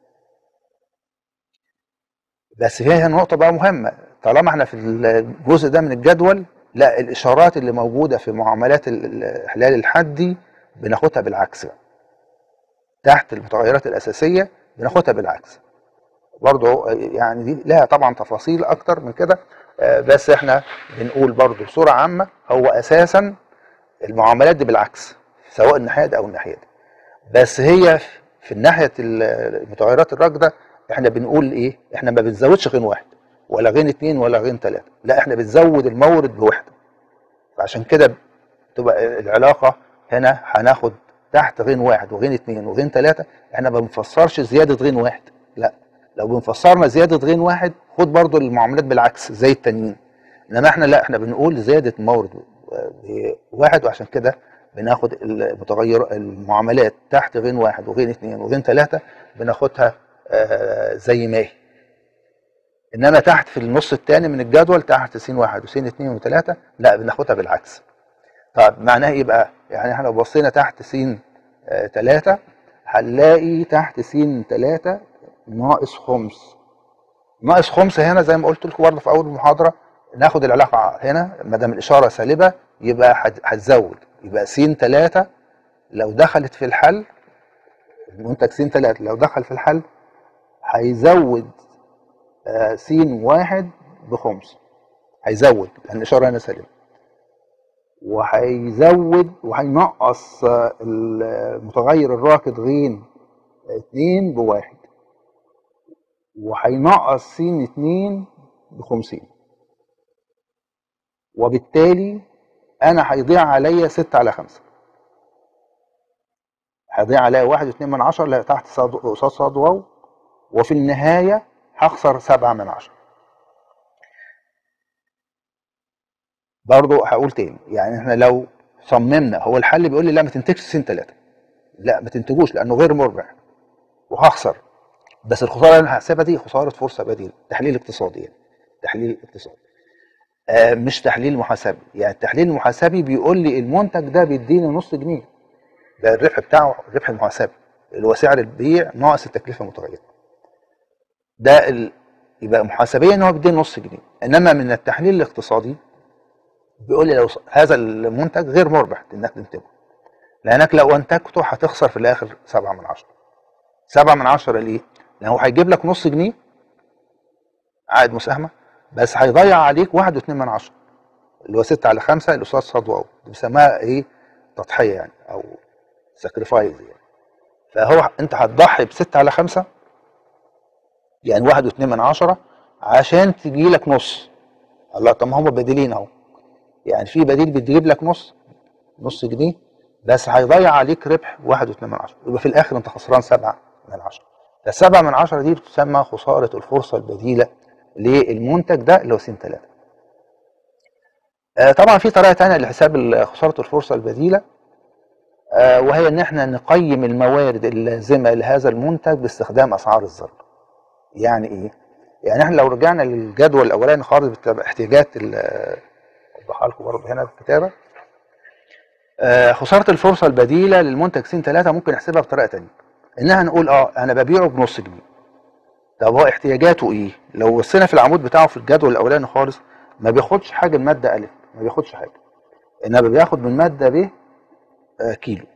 بس فيها نقطة بقى مهمة طالما احنا في الجزء ده من الجدول لا الاشارات اللي موجوده في معاملات الاحلال الحدي بناخدها بالعكس بقى. تحت المتغيرات الاساسيه بناخدها بالعكس برضه يعني دي لها طبعا تفاصيل اكتر من كده بس احنا بنقول برضه بصوره عامه هو اساسا المعاملات دي بالعكس سواء الناحيه دي او الناحيه دي بس هي في الناحيه المتغيرات الراكده احنا بنقول ايه احنا ما بنزودش غين واحد ولا غين اتنين ولا غين تلاته لا احنا بنزود المورد بوحده فعشان كده تبقى العلاقه هنا هناخد تحت غين واحد وغين اتنين وغين تلاته احنا ما بنفسرش زياده غين واحد لا لو بنفسرنا زياده غين واحد خد برضو المعاملات بالعكس زي التانيين انما احنا لا احنا بنقول زياده مورد بواحد وعشان كده بناخد المتغير المعاملات تحت غين واحد وغين اتنين وغين تلاته بناخدها آه زي ما هي انما تحت في النص الثاني من الجدول تحت س واحد وس اثنين وثلاثه لا بناخدها بالعكس طب معناها ايه بقى؟ يعني احنا لو بصينا تحت س ثلاثه هنلاقي تحت س ثلاثه ناقص خمس ناقص خمس هنا زي ما قلت لكم برضه في اول المحاضره ناخد العلاقه هنا ما دام الاشاره سالبه يبقى هتزود يبقى س ثلاثه لو دخلت في الحل المنتج س ثلاثه لو دخل في الحل هيزود آه س واحد بخمس هيزود لان الاشاره هنا سالبه وهيزود وهينقص آه المتغير الراكد غين اتنين بواحد وهينقص س اتنين بخمسين وبالتالي انا هيضيع عليا ستة على خمسة هيضيع عليا واحد واتنين من عشرة اللي تحت صاد قصاد صاد واو وفي النهاية هخسر سبعة من عشرة برضو هقول تاني يعني احنا لو صممنا هو الحل بيقول لي لا ما تنتجش سين ثلاثة لا ما تنتجوش لانه غير مربح وهخسر بس الخساره اللي انا هحسبها دي خساره فرصه بديله تحليل اقتصادي يعني تحليل اقتصادي آه مش تحليل محاسبي يعني التحليل المحاسبي بيقول لي المنتج ده بيديني نص جنيه ده الربح بتاعه الربح المحاسبي اللي هو سعر البيع ناقص التكلفه المتغيره ده ال... يبقى محاسبيا هو بيديني نص جنيه انما من التحليل الاقتصادي بيقول لي لو هذا المنتج غير مربح انك تنتجه لانك لو انتجته هتخسر في الاخر سبعة من عشرة سبعة من عشرة ليه؟ لان هو هيجيب لك نص جنيه عائد مساهمه بس هيضيع عليك واحد واتنين من عشرة اللي هو ستة على خمسة الأستاذ صاد واو بيسموها إيه تضحية يعني أو ساكريفايز يعني فهو أنت هتضحي بستة على خمسة يعني واحد واتنين من عشرة عشان تجي لك نص الله طب ما هم بديلين أهو يعني في بديل بتجيب لك نص نص جنيه بس هيضيع عليك ربح واحد واتنين من عشرة يبقى في الاخر انت خسران سبعة من عشرة السبعة من عشرة دي بتسمى خسارة الفرصة البديلة للمنتج ده اللي هو سين تلاتة آه طبعا في طريقة تانية لحساب خسارة الفرصة البديلة آه وهي ان احنا نقيم الموارد اللازمة لهذا المنتج باستخدام اسعار الظل يعني ايه؟ يعني احنا لو رجعنا للجدول الاولاني خالص بتاع احتياجات اوضحها لكم برضه هنا في الكتابه آه خساره الفرصه البديله للمنتج سين 3 ممكن نحسبها بطريقه ثانيه انها نقول اه انا ببيعه بنص جنيه طب هو احتياجاته ايه لو بصينا في العمود بتاعه في الجدول الاولاني خالص ما بياخدش حاجه من ماده الف ما بياخدش حاجه انما بياخد من ماده ب آه كيلو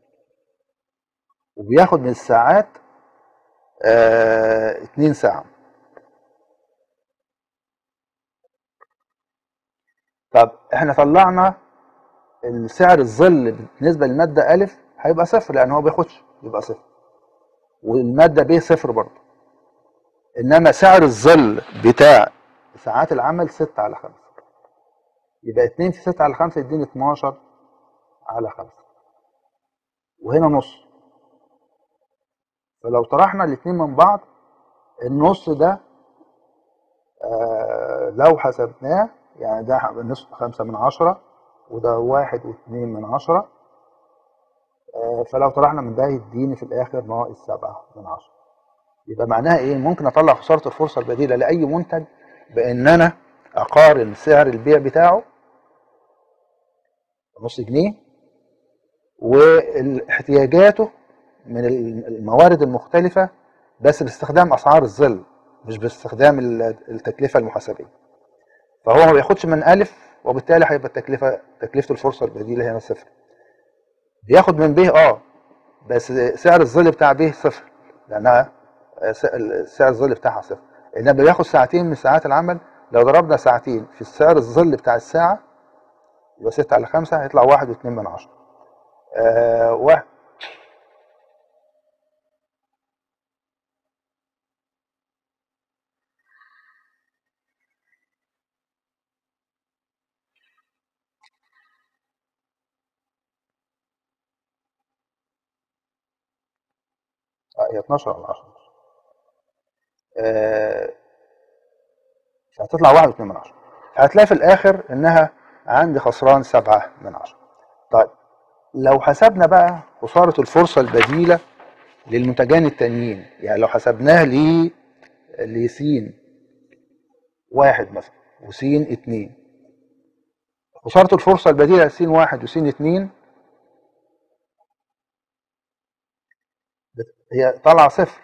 وبياخد من الساعات آه 2 ساعه طب احنا طلعنا السعر الظل بالنسبه للماده الف هيبقى صفر لان هو بياخدش يبقى صفر والماده ب صفر برضه انما سعر الظل بتاع ساعات العمل 6 على 5 يبقى 2 في 6 على 5 يديني 12 على 5 وهنا نص فلو طرحنا الاثنين من بعض النص ده آه لو حسبناه يعني ده نصف خمسة من عشرة وده واحد واثنين من عشرة آه فلو طلعنا من ده يديني في الآخر ناقص سبعة من عشرة يبقى معناها إيه؟ ممكن أطلع خسارة الفرصة البديلة لأي منتج بإن أنا أقارن سعر البيع بتاعه نص جنيه واحتياجاته من الموارد المختلفة بس باستخدام أسعار الظل مش باستخدام التكلفة المحاسبية فهو ما بياخدش من ألف وبالتالي هيبقى التكلفة تكلفة الفرصة البديلة هنا صفر بياخد من ب اه بس سعر الظل بتاع ب صفر لأنها سعر الظل بتاعها صفر إنما بياخد ساعتين من ساعات العمل لو ضربنا ساعتين في سعر الظل بتاع الساعة يبقى 6 على 5 هيطلع واحد واتنين من عشرة آه واحد هي 12 على 10 آه فهتطلع 1.2 من 10 هتلاقي في الاخر انها عندي خسران 7 من 10 طيب لو حسبنا بقى خسارة الفرصة البديلة للمنتجين التانيين يعني لو حسبناها ل لسين واحد مثلا وسين اتنين خسارة الفرصة البديلة لسين واحد وسين اتنين هي طالعه صفر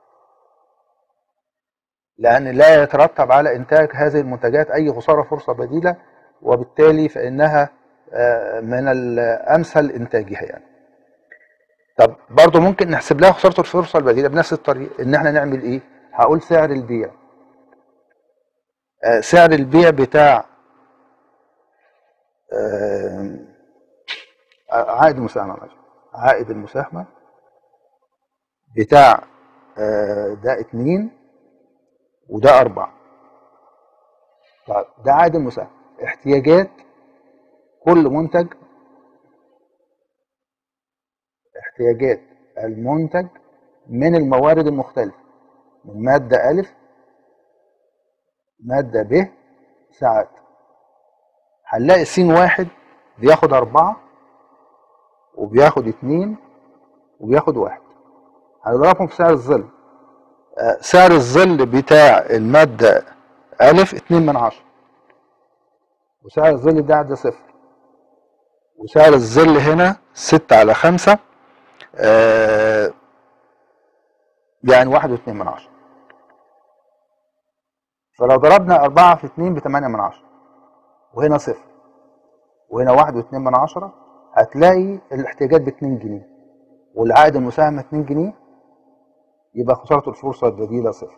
لان لا يترتب على انتاج هذه المنتجات اي خساره فرصه بديله وبالتالي فانها من الامثل انتاجها يعني طب برضه ممكن نحسب لها خساره الفرصه البديله بنفس الطريقه ان احنا نعمل ايه هقول سعر البيع سعر البيع بتاع عائد المساهمه عائد المساهمه بتاع ده اتنين وده أربعة طيب ده عائد المساهمة احتياجات كل منتج احتياجات المنتج من الموارد المختلفة من مادة ألف مادة ب ساعات هنلاقي سين واحد بياخد أربعة وبياخد اتنين وبياخد واحد هنضربهم في سعر الظل آه سعر الظل بتاع المادة ألف اتنين من عشرة وسعر الظل ده ده صفر وسعر الظل هنا ستة على خمسة آه يعني واحد واتنين من عشرة فلو ضربنا أربعة في اتنين بتمانية من عشرة وهنا صفر وهنا واحد واتنين من عشرة هتلاقي الاحتياجات باتنين جنيه والعائد المساهمة اتنين جنيه يبقى خسارة الفرصة البديلة صفر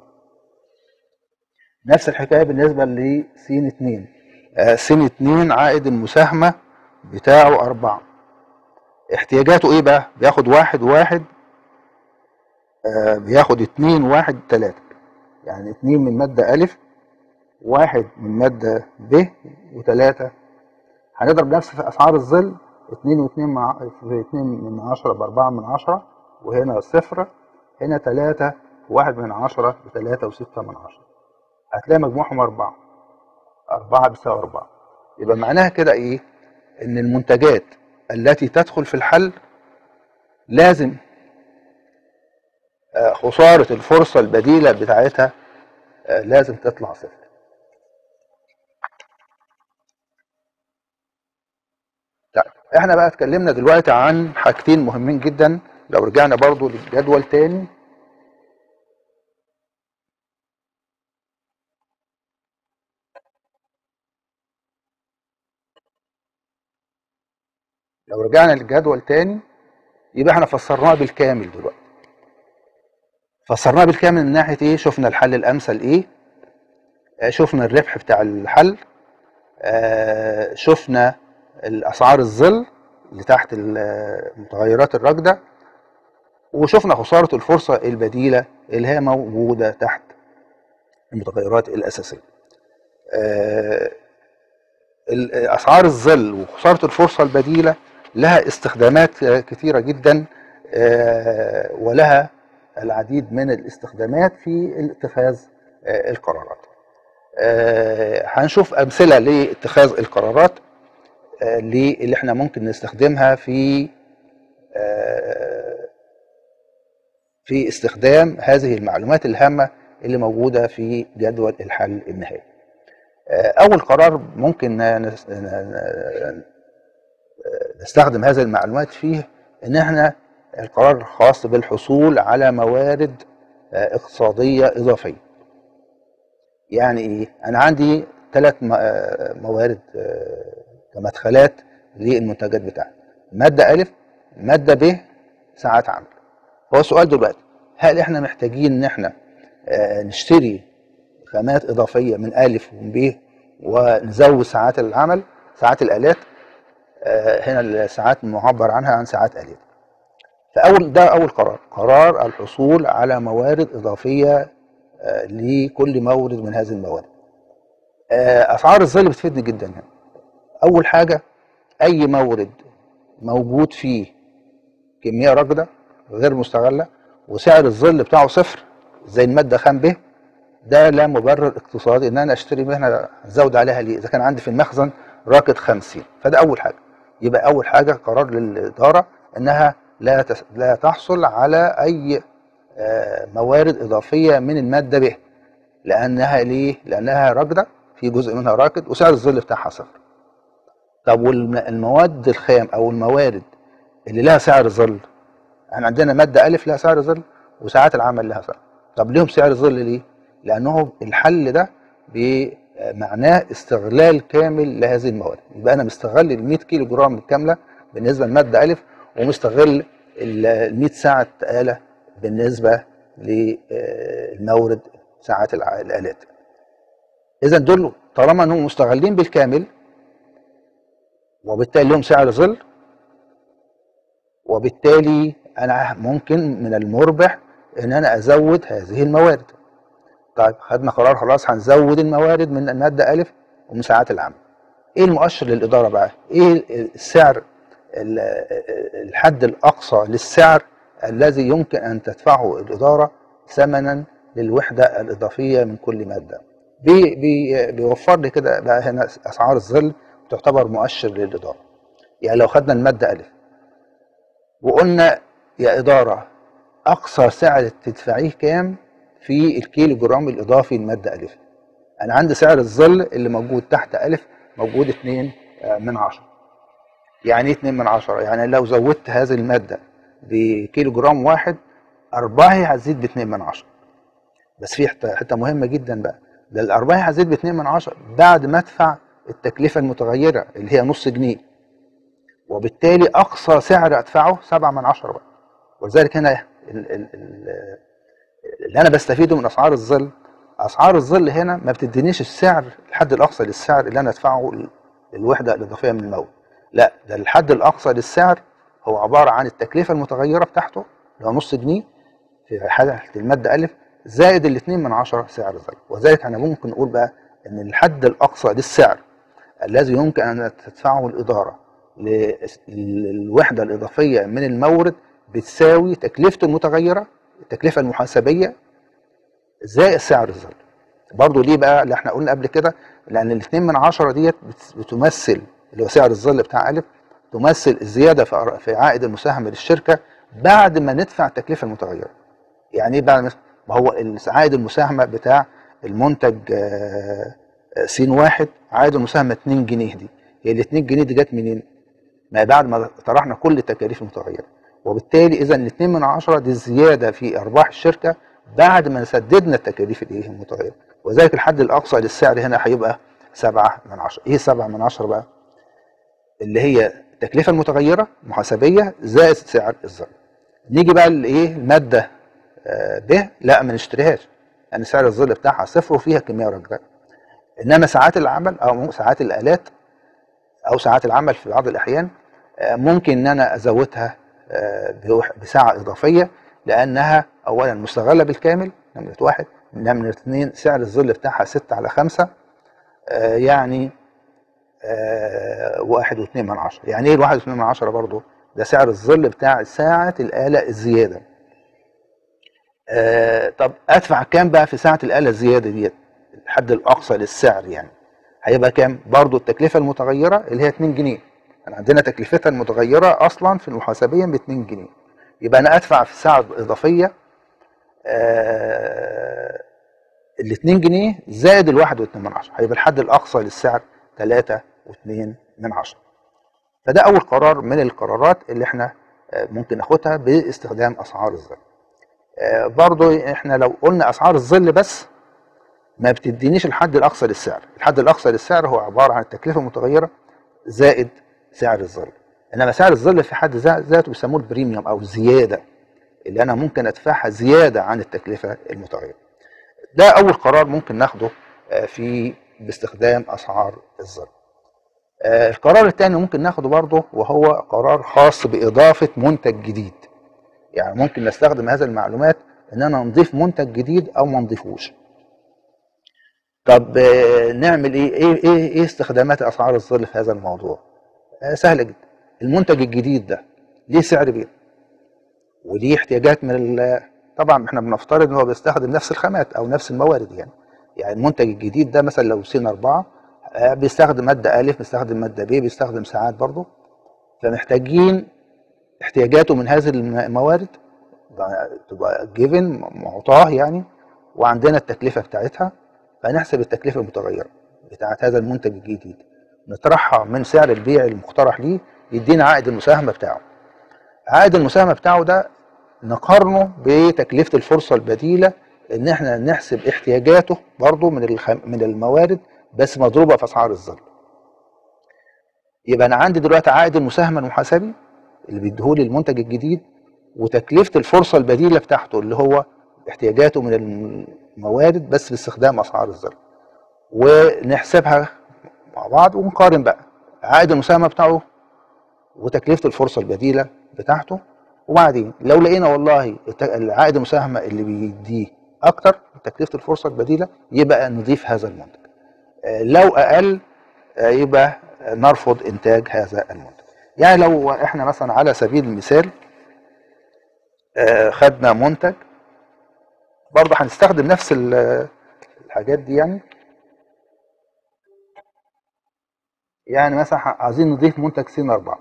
نفس الحكاية بالنسبة لسين اتنين آه سين اتنين عائد المساهمة بتاعه أربعة احتياجاته ايه بقى بياخد واحد واحد آه بياخد اتنين واحد تلاتة يعني اتنين من مادة ألف واحد من مادة ب وتلاتة هنضرب نفس في اسعار الظل 2 و2 مع في 2 من 10 ب 4 من 10 وهنا صفر هنا 3 1 من 10 ب 3 و6 من 10 هتلاقي مجموعهم 4 4 بيساوي 4 يبقى معناها كده ايه ان المنتجات التي تدخل في الحل لازم آه، خسارة الفرصة البديلة بتاعتها آه، لازم تطلع صفر طيب احنا بقى اتكلمنا دلوقتي عن حاجتين مهمين جدا لو رجعنا برضو للجدول تاني لو رجعنا للجدول تاني يبقى احنا فسرناه بالكامل دلوقتي فسرناه بالكامل من ناحيه ايه شفنا الحل الامثل ايه آه، شفنا الربح بتاع الحل آه، شفنا الاسعار الظل اللي تحت المتغيرات الراكده وشفنا خساره الفرصه البديله اللي هي موجوده تحت المتغيرات الاساسيه آه، ال- اسعار الظل وخساره الفرصه البديله لها استخدامات كثيره جدا آه، ولها العديد من الاستخدامات في اتخاذ آه، القرارات آه، هنشوف امثله لاتخاذ القرارات آه، اللي احنا ممكن نستخدمها في آه، في استخدام هذه المعلومات الهامه اللي موجوده في جدول الحل النهائي آه، اول قرار ممكن نس- ن- نستخدم هذه المعلومات فيه ان احنا القرار الخاص بالحصول على موارد آه، اقتصاديه اضافيه يعني ايه انا عندي ثلاث موارد آه، كمدخلات للمنتجات بتاعتي ماده الف ماده ب ساعات عمل هو السؤال دلوقتي هل احنا محتاجين ان احنا آه، نشتري خامات اضافيه من الف ومن ب ونزود ساعات العمل ساعات الالات آه، هنا الساعات معبر عنها عن ساعات الات فاول ده اول قرار قرار الحصول على موارد اضافيه آه، لكل مورد من هذه الموارد آه، اسعار الظل بتفيدني جدا هنا اول حاجه اي مورد موجود فيه كميه راكده غير مستغله وسعر الظل بتاعه صفر زي الماده خام ب ده لا مبرر اقتصادي ان انا اشتري منها ازود عليها ليه اذا كان عندي في المخزن راكد 50 فده اول حاجه يبقى اول حاجه قرار للاداره انها لا تس... لا تحصل على اي آه، موارد اضافيه من الماده ب لانها ليه لانها راكده في جزء منها راكد وسعر الظل بتاعها صفر طب والمواد الخام او الموارد اللي لها سعر ظل احنا عندنا ماده الف لها سعر ظل وساعات العمل لها سعر طب ليهم سعر ظل ليه لانه الحل ده بمعناه استغلال كامل لهذه المواد يبقى انا مستغل ال 100 كيلو جرام الكامله بالنسبه لماده الف ومستغل ال 100 ساعه آلة بالنسبه للمورد ساعات الع- الآلات إذا دول طالما أنهم مستغلين بالكامل وبالتالي لهم سعر ظل وبالتالي أنا ممكن من المربح إن أنا أزود هذه الموارد طيب خدنا قرار خلاص هنزود الموارد من المادة ألف ومن ساعات العمل ايه المؤشر للاداره بقى ايه السعر ال- الحد الاقصى للسعر الذي يمكن ان تدفعه الاداره ثمنا للوحده الاضافيه من كل ماده بي بي بيوفر لي كده بقى هنا اسعار الظل تعتبر مؤشر للاداره يعني لو خدنا الماده الف وقلنا يا اداره اقصى سعر تدفعيه كام في الكيلو جرام الاضافي لماده الف انا عندي سعر الظل اللي موجود تحت الف موجود 2 من 10 يعني ايه 2 من 10 يعني لو زودت هذه الماده بكيلو جرام واحد ارباحي هتزيد ب 2 من 10 بس في حته حته مهمه جدا بقى ده الارباح هتزيد ب 2 من 10 بعد ما ادفع التكلفه المتغيره اللي هي نص جنيه وبالتالي اقصى سعر ادفعه 7 من 10 بقى ولذلك هنا ال- ال- ال- اللي انا بستفيده من اسعار الظل اسعار الظل هنا ما بتدينيش السعر الحد الاقصى للسعر اللي انا ادفعه الوحده الاضافيه من المول لا ده الحد الاقصى للسعر هو عباره عن التكلفه المتغيره بتاعته اللي هو نص جنيه في حاله الماده الف زائد الاثنين من عشرة سعر الظل وذلك احنا ممكن نقول بقى ان الحد الاقصى للسعر الذي يمكن ان تدفعه الاداره للوحده الاضافيه من المورد بتساوي تكلفته المتغيره التكلفه المحاسبيه زائد سعر الظل برضه ليه بقى اللي احنا قلنا قبل كده لان الاثنين من عشرة ديت بتمثل اللي هو سعر الظل بتاع الف تمثل الزياده في عائد المساهمه للشركه بعد ما ندفع التكلفه المتغيره يعني ايه بعد ما هو عائد المساهمه بتاع المنتج آه، آه، س واحد عائد المساهمه 2 جنيه دي هي ال 2 جنيه دي جت منين؟ ما بعد ما طرحنا كل التكاليف المتغيره وبالتالي اذا ال 2 من عشرة دي زياده في ارباح الشركه بعد ما سددنا التكاليف الايه المتغيره وذلك الحد الاقصى للسعر هنا هيبقى 7 من 10 ايه 7 من 10 بقى؟ اللي هي التكلفه المتغيره محاسبيه زائد سعر الذره نيجي بقى لايه الماده آه، ب لا ما نشتريهاش يعني سعر الظل بتاعها صفر وفيها كميه رجاء انما ساعات العمل او ساعات الالات او ساعات العمل في بعض الاحيان آه، ممكن ان انا ازودها آه، بساعه اضافيه لانها اولا مستغله بالكامل نمره واحد نمره اثنين سعر الظل بتاعها 6 على 5 يعني واحد واثنين من عشرة يعني ايه الواحد واثنين من عشرة برضه ده سعر الظل بتاع ساعة الآلة الزيادة آه طب ادفع كام بقى في ساعة الآلة الزيادة ديت الحد الأقصى للسعر يعني هيبقى كام برضه التكلفة المتغيرة اللي هي 2 جنيه انا عندنا تكلفتها المتغيرة أصلا في المحاسبيا ب 2 جنيه يبقى أنا أدفع في الساعة الإضافية آه ال 2 جنيه زائد الواحد واتنين من عشرة هيبقى الحد الأقصى للسعر 3 واثنين من عشرة فده أول قرار من القرارات اللي احنا آه، ممكن ناخدها باستخدام أسعار الظل آه، برضو احنا لو قلنا أسعار الظل بس ما بتدينيش الحد الأقصى للسعر الحد الأقصى للسعر هو عبارة عن التكلفة المتغيرة زائد سعر الظل إنما سعر الظل في حد ذاته بيسموه البريميوم أو الزيادة اللي أنا ممكن أدفعها زيادة عن التكلفة المتغيرة ده أول قرار ممكن ناخده آه، في باستخدام أسعار الظل آه، القرار الثاني ممكن ناخده برضه وهو قرار خاص بإضافة منتج جديد يعني ممكن نستخدم هذه المعلومات اننا نضيف منتج جديد او ما نضيفوش طب آه، نعمل ايه ايه ايه, إيه استخدامات اسعار الظل في هذا الموضوع آه، سهله جدا المنتج الجديد ده ليه سعر بيه وليه احتياجات من طبعا احنا بنفترض ان هو بيستخدم نفس الخامات او نفس الموارد يعني يعني المنتج الجديد ده مثلا لو سين أربعة آه، بيستخدم مادة ألف بيستخدم مادة ب بيستخدم ساعات برضه فمحتاجين احتياجاته من هذه الموارد تبقى جيفن معطاه يعني وعندنا التكلفة بتاعتها فنحسب التكلفة المتغيرة بتاعت هذا المنتج الجديد نطرحها من سعر البيع المقترح ليه يدينا عائد المساهمة بتاعه عائد المساهمة بتاعه ده نقارنه بتكلفة الفرصة البديلة ان احنا نحسب احتياجاته برضه من من الموارد بس مضروبه في اسعار الظل يبقى انا عندي دلوقتي عائد المساهمه المحاسبي اللي بيديهولي المنتج الجديد وتكلفه الفرصه البديله بتاعته اللي هو احتياجاته من الموارد بس باستخدام اسعار الظل ونحسبها مع بعض ونقارن بقى عائد المساهمه بتاعه وتكلفه الفرصه البديله بتاعته وبعدين لو لقينا والله عائد المساهمه اللي بيديه اكتر من تكلفه الفرصه البديله يبقى نضيف هذا المنتج لو اقل يبقى نرفض انتاج هذا المنتج يعني لو احنا مثلا على سبيل المثال خدنا منتج برضه هنستخدم نفس الحاجات دي يعني يعني مثلا عايزين نضيف منتج سين 4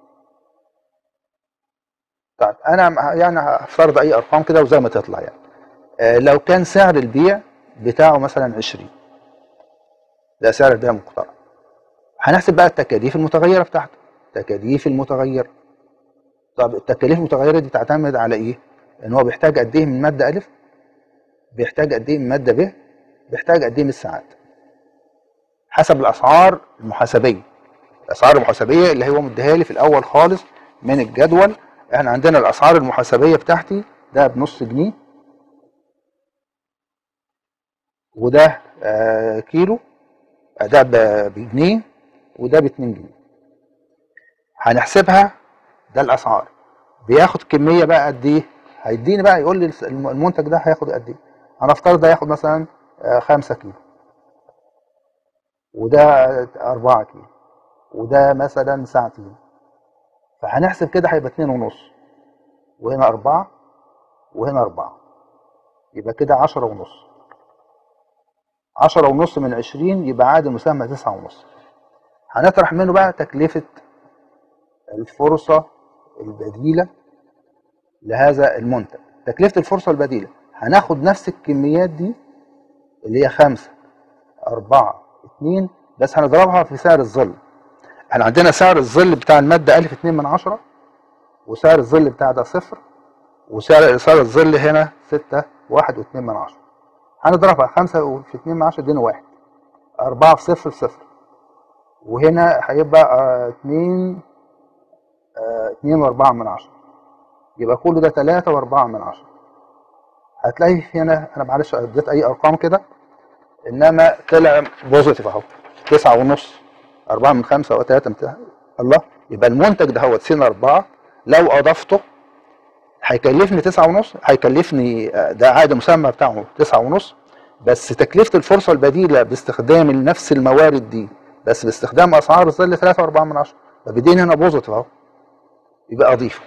طيب انا يعني هفترض اي ارقام كده وزي ما تطلع يعني لو كان سعر البيع بتاعه مثلا 20 ده سعر البيع المقترح هنحسب بقى التكاليف المتغيره بتاعته التكاليف المتغيره طب التكاليف المتغيره دي تعتمد على ايه ان هو بيحتاج قد ايه من ماده الف بيحتاج قد ايه من ماده ب بيحتاج قد ايه من الساعات حسب الاسعار المحاسبيه الاسعار المحاسبيه اللي هو مديها لي في الاول خالص من الجدول احنا عندنا الاسعار المحاسبيه بتاعتي ده بنص جنيه وده آه كيلو ده بجنيه وده ب 2 جنيه هنحسبها ده الاسعار بياخد كميه بقى قد ايه هيديني بقى يقول لي المنتج ده هياخد قد ايه هنفترض ده ياخد مثلا 5 آه، كيلو وده 4 كيلو وده مثلا ساعتين فهنحسب كده هيبقى اتنين ونص وهنا أربعة وهنا أربعة يبقى كده عشرة ونص عشرة ونص من عشرين يبقى عاد المساهمة تسعة ونص هنطرح منه بقى تكلفة الفرصة البديلة لهذا المنتج تكلفة الفرصة البديلة هناخد نفس الكميات دي اللي هي خمسة أربعة اتنين بس هنضربها في سعر الظل احنا عندنا سعر الظل بتاع المادة ألف اتنين من عشرة وسعر الظل بتاع ده صفر وسعر سعر الظل هنا ستة واحد واتنين من عشرة هنضربها خمسة في اتنين من عشرة ادينا واحد أربعة في صفر في صفر وهنا هيبقى اه اتنين اه اتنين وأربعة من عشرة يبقى كل ده تلاتة وأربعة من عشرة هتلاقي هنا أنا معلش اديت أي أرقام كده إنما طلع بوزيتيف أهو تسعة ونص أربعة من خمسة وتلاتة من الله يبقى المنتج ده هو سين أربعة لو أضفته هيكلفني تسعة ونص هيكلفني ده عقد مسمى بتاعه تسعة ونص بس تكلفة الفرصة البديلة باستخدام نفس الموارد دي بس باستخدام أسعار الظل ثلاثة وأربعة من عشرة فبيديني هنا بوزيتيف أهو يبقى أضيفه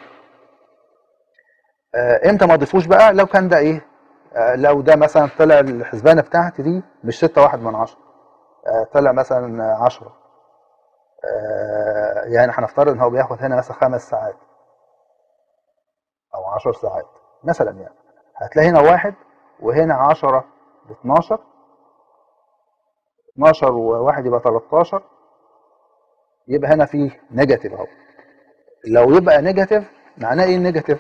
آه امتى ما اضيفوش بقى لو كان ده ايه آه لو ده مثلا طلع الحسبانه بتاعتي دي مش ستة واحد من عشرة آه طلع مثلا عشرة آه يعني هنفترض ان هو بياخد هنا مثلا خمس ساعات او عشر ساعات مثلا يعني هتلاقي هنا واحد وهنا عشرة ب 12 12 وواحد يبقى 13 يبقى هنا فيه نيجاتيف اهو لو يبقى نيجاتيف معناه ايه النيجاتيف؟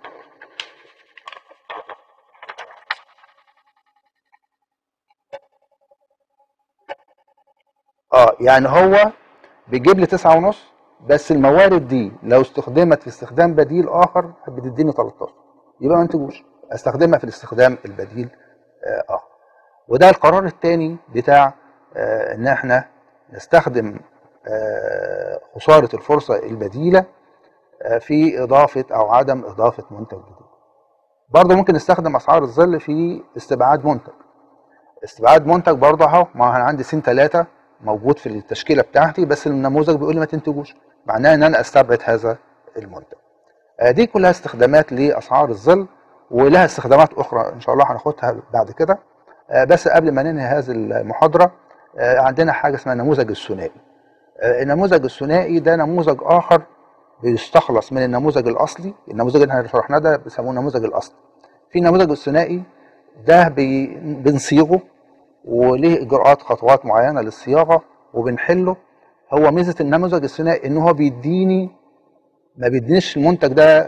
اه يعني هو بيجيب لي تسعة ونص بس الموارد دي لو استخدمت في استخدام بديل اخر بتديني 13 يبقى ما انتجوش استخدمها في الاستخدام البديل آه اخر وده القرار الثاني بتاع آه ان احنا نستخدم آه خسارة الفرصة البديلة في اضافة او عدم اضافة منتج جديد برضه ممكن نستخدم اسعار الظل في استبعاد منتج استبعاد منتج برضه اهو ما انا عندي سين 3 موجود في التشكيله بتاعتي بس النموذج بيقول لي ما تنتجوش معناه ان انا استبعد هذا المنتج دي كلها استخدامات لاسعار الظل ولها استخدامات اخرى ان شاء الله هناخدها بعد كده بس قبل ما ننهي هذه المحاضره عندنا حاجه اسمها النموذج الثنائي النموذج الثنائي ده نموذج اخر بيستخلص من النموذج الاصلي النموذج اللي احنا شرحناه ده بيسموه النموذج الاصلي في النموذج الثنائي ده بي بنصيغه وليه اجراءات خطوات معينه للصياغه وبنحله هو ميزه النموذج الثنائي ان هو بيديني ما بيدينيش المنتج ده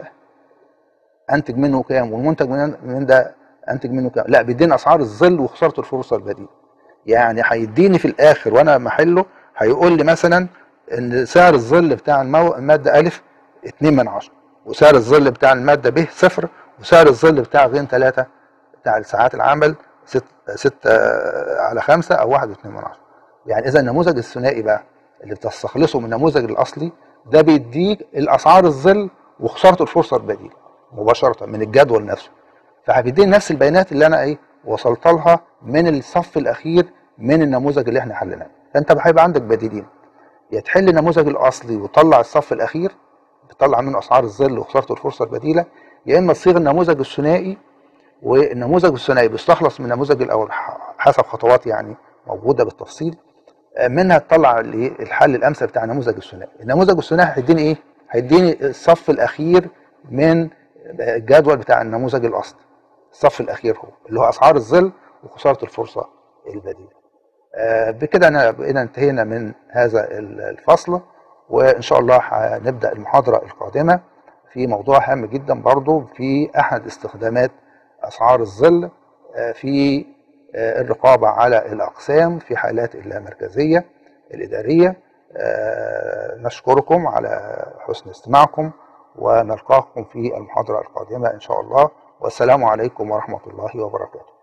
انتج منه كام والمنتج من ده انتج منه كام لا بيديني اسعار الظل وخساره الفرصه البديله يعني هيديني في الاخر وانا محله هيقول لي مثلا ان سعر الظل بتاع المو... الماده الف 2 من 10 وسعر الظل بتاع الماده ب صفر وسعر الظل بتاع غين 3 بتاع ساعات العمل 6 6 على 5 او 1 2 من 10 يعني اذا النموذج الثنائي بقى اللي بتستخلصه من النموذج الاصلي ده بيديك الاسعار الظل وخساره الفرصه البديله مباشره من الجدول نفسه فهبيديني نفس البيانات اللي انا ايه وصلت لها من الصف الاخير من النموذج اللي احنا حليناه فانت هيبقى عندك بديلين يا تحل النموذج الاصلي وتطلع الصف الاخير بتطلع منه اسعار الظل وخساره الفرصه البديله يا اما تصيغ النموذج الثنائي والنموذج الثنائي بيستخلص من النموذج الاول حسب خطوات يعني موجوده بالتفصيل منها تطلع الحل الامثل بتاع النموذج الثنائي النموذج الثنائي هيديني ايه هيديني الصف الاخير من الجدول بتاع النموذج الاصلي الصف الاخير هو اللي هو اسعار الظل وخساره الفرصه البديله بكده انا بقينا انتهينا من هذا الفصل وان شاء الله هنبدا المحاضره القادمه في موضوع هام جدا برضو في احد استخدامات اسعار الظل في الرقابه على الاقسام في حالات اللامركزيه الاداريه نشكركم على حسن استماعكم ونلقاكم في المحاضره القادمه ان شاء الله والسلام عليكم ورحمه الله وبركاته